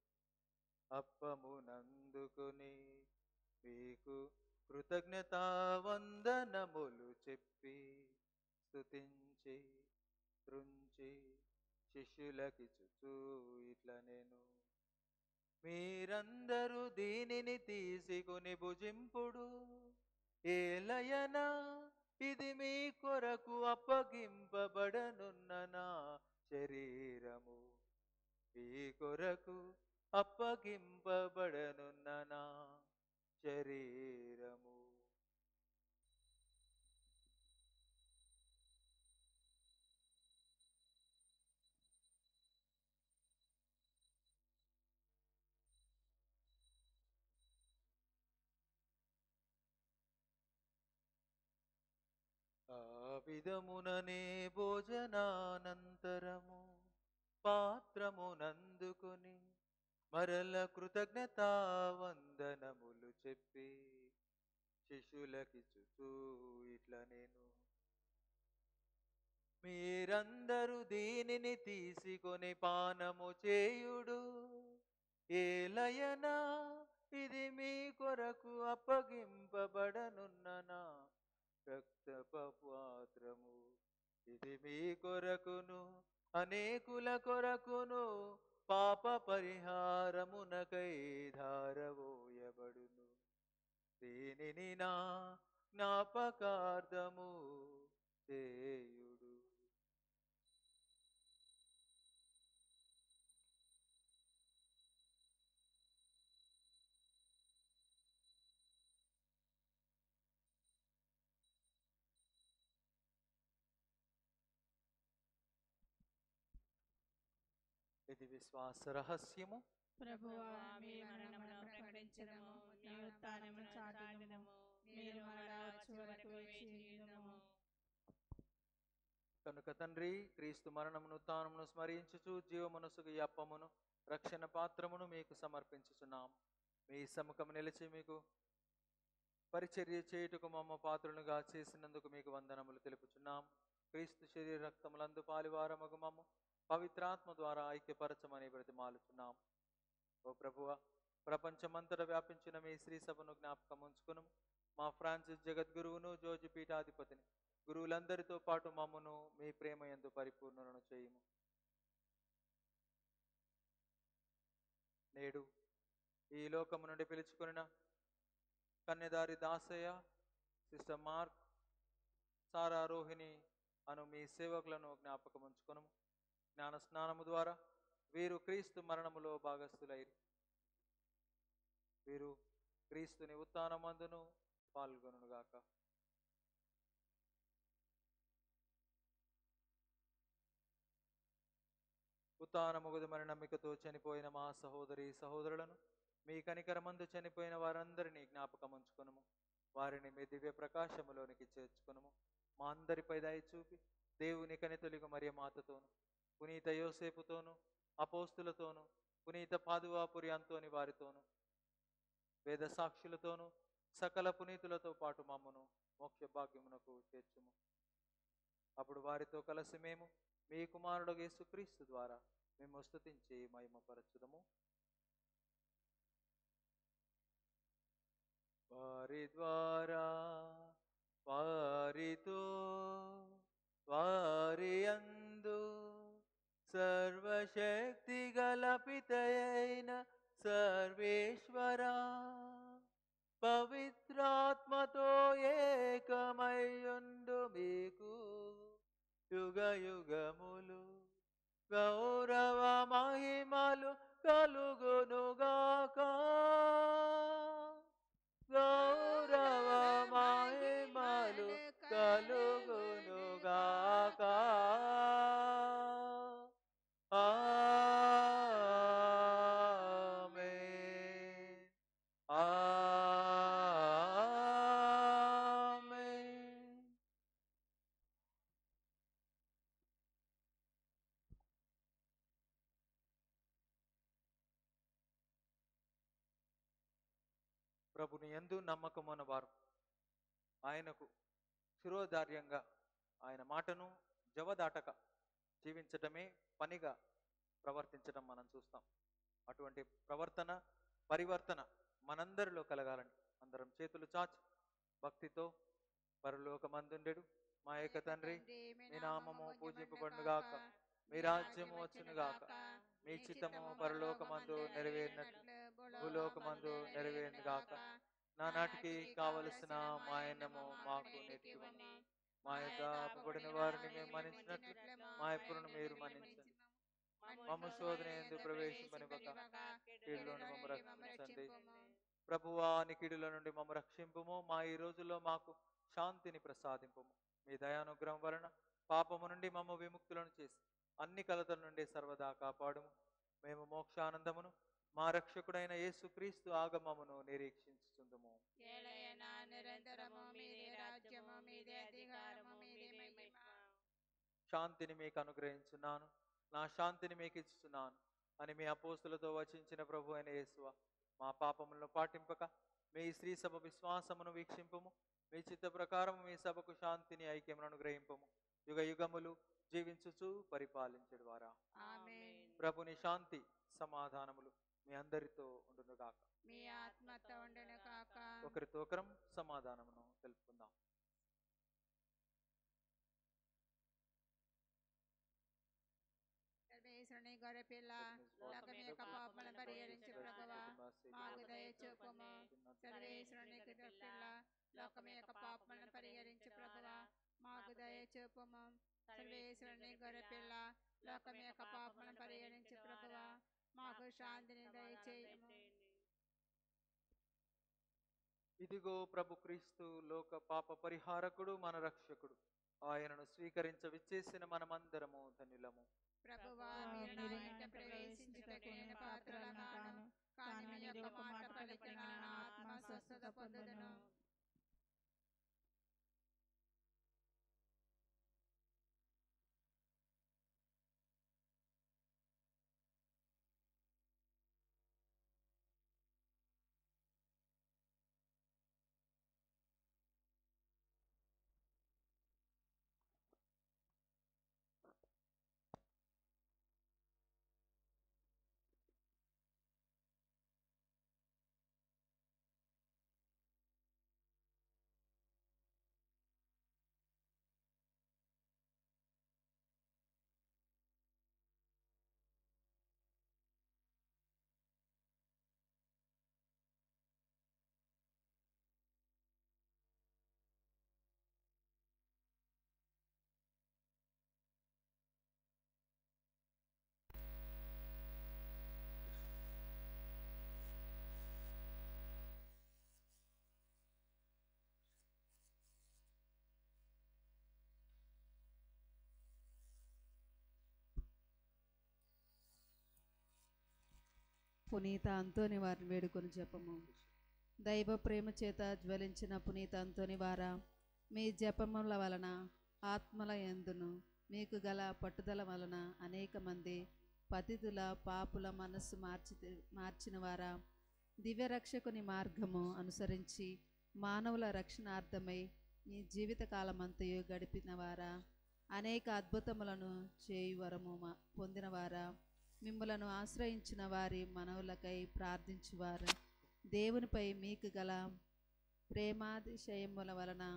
అప్పమునందుకుని మీకు కృతజ్ఞతా వందనములు చెప్పి స్తుతించి త్రుంచి శిష్యులకిచ్చుచూ ఇట్ల నేను మీరందరూ దీనిని తీసుకుని భుజింపుడు ఏలయనా ఇది మీ కొరకు అప్పగింపబడనున్న నా శరీరము ఈ కొరకు అప్పగింపబడనున్న నా శరీరము ఆ విధముననే భోజనానంతరము పాత్రమునందుకొని మరల కృతజ్ఞతా వందనములు చెప్పి శిష్యులకిచ్చుతూ ఇట్లా నేను మీరందరూ దీనిని తీసుకొని పానము చేయుడు ఏలయనా ఇది మీ కొరకు అప్పగింపబడనున్న నా రక్త పాత్రము ఇది మీ కొరకును అనేకుల కొరకును పాప పరిహారమునకై ధారవోయబడును దీనిని నా జ్ఞాపకార్థము చేయుడు ఇది విశ్వాస రహస్యము ప్రభువా మీ మరణమును ప్రకటించదము మీ ఉత్థానమును చాటుదము మీరు మరలా వచ్చే వరకు వేచి ఉందుము. కనుక తండ్రి క్రీస్తు మరణమును తానమును స్మరించుచు జీవమనసుకు ఈ అప్పమును రక్షణ పాత్రమును మీకు సమర్పించుచున్నాం మీ సముఖం నిలిచి మీకు పరిచర్య చేయుటకు మమ్మ పాత్రులుగా చేసినందుకు మీకు వందనములు తెలుపుచున్నాం క్రీస్తు శరీర రక్తములందు పాలివారమగు మమ్మ పవిత్రాత్మ ద్వారా ఐక్యపరచమని బ్రతిమాలుచున్నాం ఓ ప్రభువ ప్రపంచమంతట వ్యాపించిన మీ శ్రీ సభను జ్ఞాపకం ఉంచుకును మా ఫ్రాన్సిస్ జగద్గురువును జోజి పీఠాధిపతిని గురువులందరితో పాటు మమ్మను మీ ప్రేమ ఎందు పరిపూర్ణలను చేయుము నేడు ఈ లోకము నుండి పిలుచుకొనిన Kanyadari Dasayya sister Mark Sara Rohini అను మీ సేవకులను జ్ఞాపకం ఉంచుకొనుము జ్ఞాన స్నానము ద్వారా వీరు క్రీస్తు మరణములో భాగస్థులైరి వీరు క్రీస్తుని ఉత్థానమందును పాల్గొనుగాక ఉత్థానముగుదు మరి నమ్మికతో చనిపోయిన మా సహోదరి సహోదరులను మీ కనికరమందు చనిపోయిన వారందరినీ జ్ఞాపకం ఉంచుకొనుము వారిని మీ దివ్య ప్రకాశములోనికి చేర్చుకొనుము మా అందరిపై దయ చూపి దేవుని కనితొలిగు మరియ మాతతోను పునీత యోసేపుతోను అపోస్తులతోను పునీత పాదువాపురి అంతోని వారితోను వేద సాక్షులతోనూ సకల పునీతులతో పాటు మమ్మను మోక్ష భాగ్యమునకు చేర్చుము అప్పుడు వారితో కలిసి మేము మీ కుమారుడు యేసుక్రీస్తు ద్వారా మేము స్తుతించి మహిమపరచుదము వారి ద్వారా వారితో వారి అందు సర్వశక్తి గల పితయైన సర్వేశ్వరా పవిత్రాత్మతో ఏకమయ్యుండు మీకు యుగ యుగములు గౌరవ మహిమలు కలుగునుగాక గౌరవ మహిమలు కలుగునుగాక ఆమేన్ ఆమేన్ ప్రభుని ఎందు నమ్మకమున్న వారు ఆయనకు శిరోధార్యంగా ఆయన మాటను జవదాటక జీవించటమే పనిగా ప్రవర్తించడం మనం చూస్తాం అటువంటి ప్రవర్తన పరివర్తన మనందరిలో కలగాలని అందరం చేతులు చాచి భక్తితో పరలోకమందుండెడు మా యొక్క తండ్రి మీ నామము పూజింపబడుగాక మీ రాజ్యము వచ్చునుగాక మీ చిత్తము పరలోకమందు నెరవేరినట్లు భూలోకమందు నెరవేరునుగాక నానాటికి కావలసిన మాయన్నము మాకు నెట్టివని మా యొక్క అప్పబడిన వారిని మేము మన్నించినట్లు మా ఎప్పుడును మీరు మన్నించండి మమ్మ శోధన ఎందు ప్రవేశింపనివ్వక కీడులోని మమ్మ రక్షించండి ప్రభువా నికిడుల నుండి మమ్మ రక్షింపుము మా ఈ రోజుల్లో మాకు శాంతిని ప్రసాదింపుము మీ దయానుగ్రహం వలన పాపము నుండి మమ్మ విముక్తులను చేసి అన్ని కలతల నుండి సర్వదా కాపాడుము మేము మోక్షానందమును మా రక్షకుడైన యేసుక్రీస్తు ఆగమమును నిరీక్షించుతుందము ఏలయనా నిరంతరము మీదే రాజ్యము మీదే అధికారము మీదే మహిమ శాంతిని మీకు అనుగ్రహించున్నాను నా శాంతిని మీకు ఇస్తున్నాను అని మీ అపోస్తులతో వచించిన ప్రభు అయిన యేసువ మా పాపములను పాటింపక మీ స్త్రీ సభ విశ్వాసమును వీక్షింపము మీ చిత్త ప్రకారం మీ సభకు శాంతిని ఐక్యమును అనుగ్రహింపము యుగ యుగములు జీవించుచు పరిపాలించడు వారా ఆమేన్ ప్రభుని శాంతి సమాధానములు మీ అందరితో ఉండునుగాక మీ ఆత్మతో ఉండను కాక ఒకరితో ఒకరం సమాధానమును తెలుపుకుందాం సర్వేశ్వరుని గొర్రెపిల్ల లోకం యొక్క పాపములను పరిహరించు ప్రభువా మాకు దయచూపుము సర్వేశ్వరుని గొర్రెపిల్ల లోకం యొక్క పాపములను పరిహరించు ప్రభువా మాకు దయచూపుము సర్వేశ్వరుని గొర్రెపిల్ల లోకం యొక్క పాపములను పరిహరించు ప్రభువా మాకు శాంతిని దయచేయము ఇదిగో ప్రభు క్రీస్తు లోక పాప పరిహారకుడు మన రక్షకుడు ఆయనను స్వీకరించ విచ్చేసిన మనమందరము ధన్యులము ప్రభువా మీరు నా ఇంట ప్రవేశించుటకు నేను పాత్రలను కాను కానీ మీ యొక్క మాట పలికిన నా ఆత్మ స్వస్థత పొందుదును పునీత అంతోని వారిని వేడుకొని చెప్పము దైవ ప్రేమ చేత జ్వలించిన పునీత అంతోని వారా మీ జపముల వలన ఆత్మల ఎందును మీకు గల పట్టుదల వలన అనేక మంది పతితుల పాపుల మనస్సు మార్చి మార్చిన వారా దివ్యరక్షకుని మార్గము అనుసరించి మానవుల రక్షణార్థమై మీ జీవితకాలమంతయు గడిపిన వారా అనేక అద్భుతములను చేయు వరము మా- పొందినవారా మిమ్మలను ఆశ్రయించిన వారి మనవులకై ప్రార్థించువారు దేవునిపై మీకు గల ప్రేమాతిశయముల వలన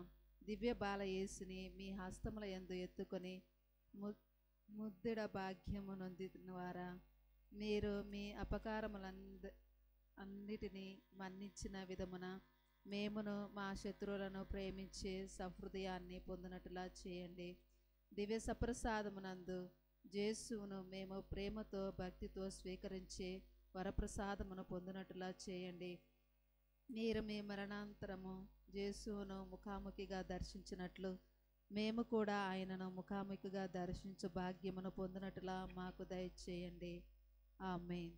దివ్య బాల యేసుని మీ హస్తముల యందు ఎత్తుకొని ము ముద్దిడ భాగ్యము నొందిన వారా మీరు మీ అపకారములంద అన్నిటినీ మన్నించిన విధమున మేమును మా శత్రువులను ప్రేమించే సహృదయాన్ని పొందినట్లుగా చేయండి దివ్య సప్రసాదమునందు జేసువును మేము ప్రేమతో భక్తితో స్వీకరించే వరప్రసాదమును పొందినట్లుగా చేయండి మీరు మీ మరణాంతరము జేసువును ముఖాముఖిగా దర్శించినట్లు మేము కూడా ఆయనను ముఖాముఖిగా దర్శించు భాగ్యమును పొందినట్లుగా మాకు దయచేయండి ఆమెన్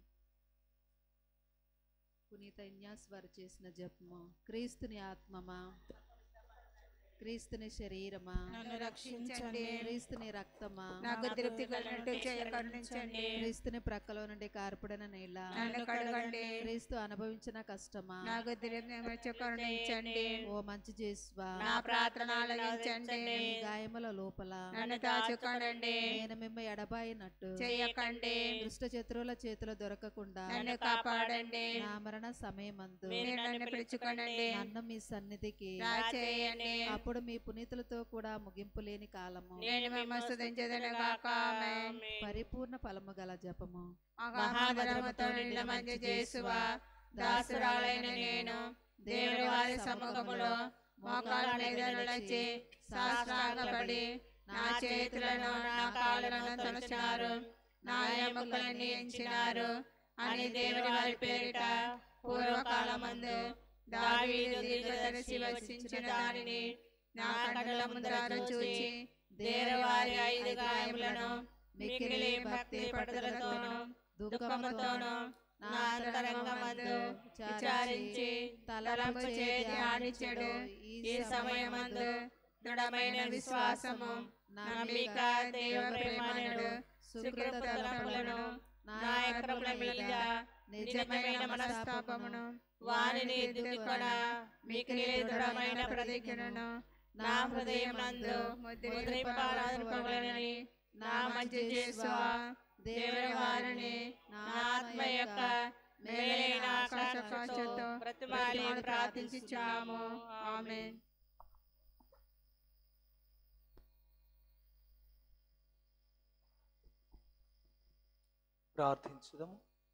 పునీత ఇన్యాస్ వారు చేసిన జపము క్రీస్తుని ఆత్మమా క్రీస్తుని శరీరమా నన్ను రక్షించండి క్రీస్తుని రక్తమా నాకు తృప్తి కలిగినట్టు చేయ కరుణించండి క్రీస్తుని ప్రక్కలో నుండి కార్పడిన నీళ్ళ నన్ను కడగండి క్రీస్తు అనుభవించిన కష్టమా నాకు దివ్యమచ్చ కరుణించండి ఓ మంచి చేసువా నా ప్రార్థన ఆలకించండి మీ గాయముల లోపల నన్ను దాచుకోనండి నేను మిమ్మ ఎడబాయినట్టు చెయ్యకండి దుష్ట శత్రువుల చేతిలో దొరకకుండా నన్ను కాపాడండి నా మరణ సమయమందు మీరు నన్ను పిలుచుకోనండి నన్ను మీ సన్నిధికి రా చేయండి అప్పుడు మీ పునీతులతో కూడా ముగింపు లేని కాలము నేను మేము స్తుతించదను గాక ఆమేన్ పరిపూర్ణ ఫలము గల జపము మహాభద్రముతో నిండిన మంచి చేసువా దాసురాలైన నేను దేవుని వారి సముఖములో మోకాళ్ళ మీద నిలిచి శాస్త్రాంగపడి నా చేతులను నా కాళ్ళను తొలచినారు నా ఎముకలన్నీ ఎంచినారు అని దేవుని వారి పేరిట పూర్వకాలమందు దావీదు దీర్ఘదర్శి వసించిన దానిని నా కళ్ళ ముందర చూచి దేవవారి ఐదు గాయములను మిక్కిలి భక్తి పట్టుదలతోనూ దుఃఖముతోనూ నా అంతరంగమందు విచారించి తలపు చేతి ఆడిచెడు ఈ సమయమందు దృఢమైన విశ్వాసము నమ్మిక దేవ ప్రేమానుడు సుకృతములను నాయకుల మీద నిజమైన మనస్తాపమును వారిని దుఃఖన మిక్కిలి దృఢమైన ప్రతిజ్ఞను నా హృదయం నందు ముద్రింపాలనుకోవాలని నా మంచి చేసువా దేవుని వారిని నా ఆత్మ యొక్క మేలైన ఆకాశతో ప్రతిమాని ప్రార్థించున్నాము ఆమె ప్రార్థించుదాము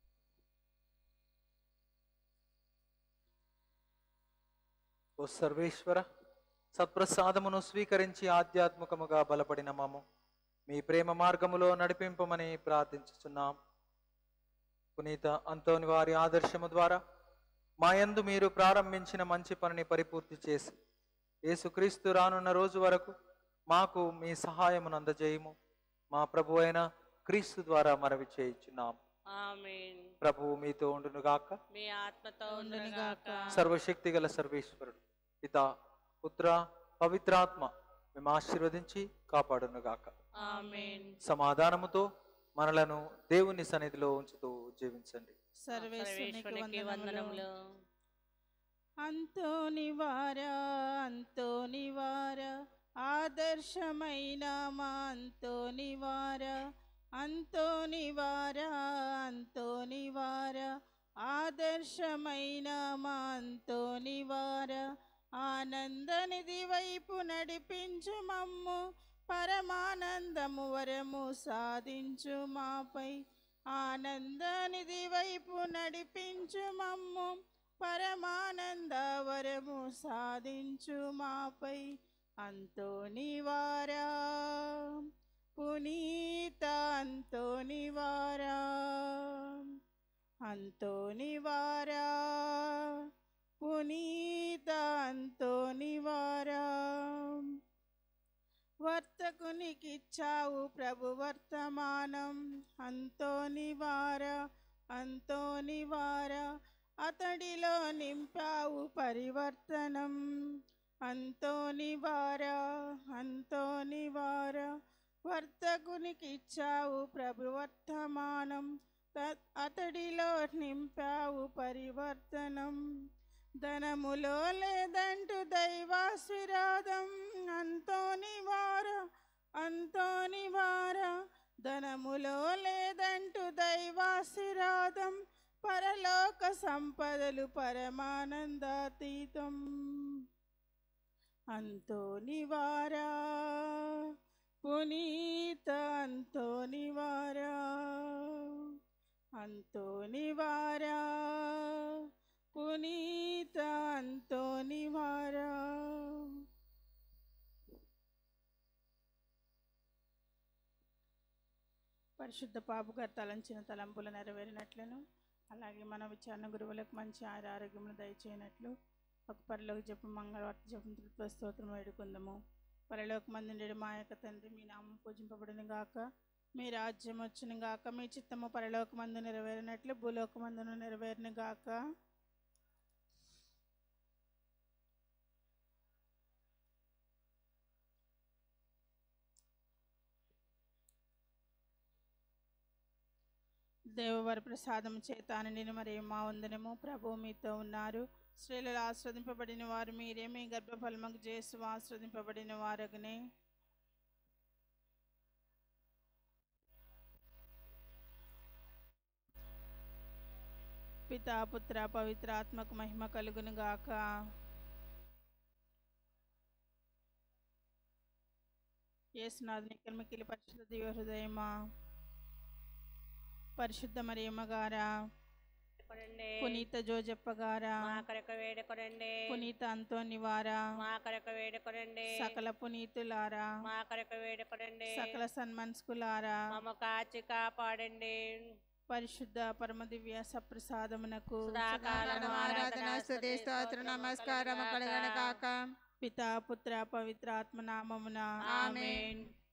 ఓ సర్వేశ్వర సత్ప్రసాదమును స్వీకరించి ఆధ్యాత్మికముగా బలపడిన మమ్ము మీ ప్రేమ మార్గములో నడిపింపమని ప్రార్థించుచున్నాం పునీత అంతోని వారి ఆదర్శము ద్వారా మాయందు మీరు ప్రారంభించిన మంచి పనిని పరిపూర్తి చేసి యేసుక్రీస్తు రానున్న రోజు వరకు మాకు మీ సహాయమును అందజేయము మా ప్రభు అయిన క్రీస్తు ద్వారా మనవి చేయించున్నాం ఆమేన్ ప్రభువు మీతో ఉండునుగాక మీ ఆత్మతో ఉండునుగాక సర్వశక్తి గల సర్వేశ్వరుడు పిత పుత్ర పవిత్రాత్మ మేము ఆశీర్వదించి కాపాడునుగాక ఆమేన్ సమాధానముతో మనలను దేవుని సన్నిధిలో ఉంచుతూ జీవించండి సర్వేశ్వరునికి సర్వేశ్వరునికి వందనములు వందనములు అంతోని వారా అంతోని వారా ఆదర్శమైన మా అంతోని వారా అంతోని వారా అంతోని వారా ఆదర్శమైన మా అంతోని వారా ఆనందనిధి వైపు నడిపించు మమ్ము పరమానందము వరము సాధించు మాపై ఆనందనిధి వైపు నడిపించు మమ్ము పరమానంద వరము సాధించు మాపై అంతోని వారా పునీత అంతోని వారా అంతోని వారా పునీత అంతోని వారా వర్తకునికిచ్చావు ప్రభు వర్తమానం అంతోని వారా అంతోని వారా అతడిలో నింపావు పరివర్తనం అంతోని వారా అంతోని వారా వర్తకునికిచ్చావు ప్రభు వర్తమానం త- అతడిలో నింపావు పరివర్తనం ధనములో లేదంటూ దైవాశీర్వాదం అంతోని వారా అంతోని వారా ధనములో లేదంటూ దైవాశీర్వాదం పరలోక సంపదలు పరమానందాతీతం అంతోనివారా పునీత అంతోనివారా అంతోనివారా పునీత అంతోనివారా పరిశుద్ధ పాపు గారు తలంచిన తలంపులు నెరవేరినట్లను అలాగే మన విచారణ గురువులకు మంచి ఆరు ఆరోగ్యములు దయచేయనట్లు ఒక పరిలోకి చెప్పు మంగళవార్త చెప్పు తృత్వ స్తోత్రం వేడుకుందాము పరిలోక మంది మా యొక్క తండ్రి మీ నామం పూజింపబడిన గాక మీ రాజ్యం వచ్చిన గాక మీ చిత్తము పరలోక మందు నెరవేరినట్లు భూలోక మందును నెరవేరిన గాక దేవవర ప్రసాదం చేత నిన్ను మరి మా వందనము ప్రభు మీతో ఉన్నారు స్త్రీలలో ఆస్వాదింపబడిన వారు మీరే మీ గర్భఫలముకు చేసి ఆస్వాదింపబడిన వారగనే పితా పుత్ర పవిత్ర ఆత్మకు మహిమ కలుగును గాక యేసునాథుని మిక్కిలి పరిశుద్ధ దివ్య హృదయమా పరిశుద్ధ మరియమ్మ గారా కొనండి పునీత జోజప్ప గారా మా కొరకు వేడుకొనండి పునీత అంతోని వారా మా కొరకు వేడుకొనండి సకల పునీతులారా మా కొరకు వేడుకొనండి సకల సన్మన్స్కులారా మమ్మ కాచి కాపాడండి పరిశుద్ధ పరమ దివ్య సప్రసాదమునకు సదాకాలము ఆరాధన స్తుతి స్తోత్ర నమస్కారం కలగన కాక పితా పుత్ర పవిత్ర ఆత్మ నామమున ఆమేన్.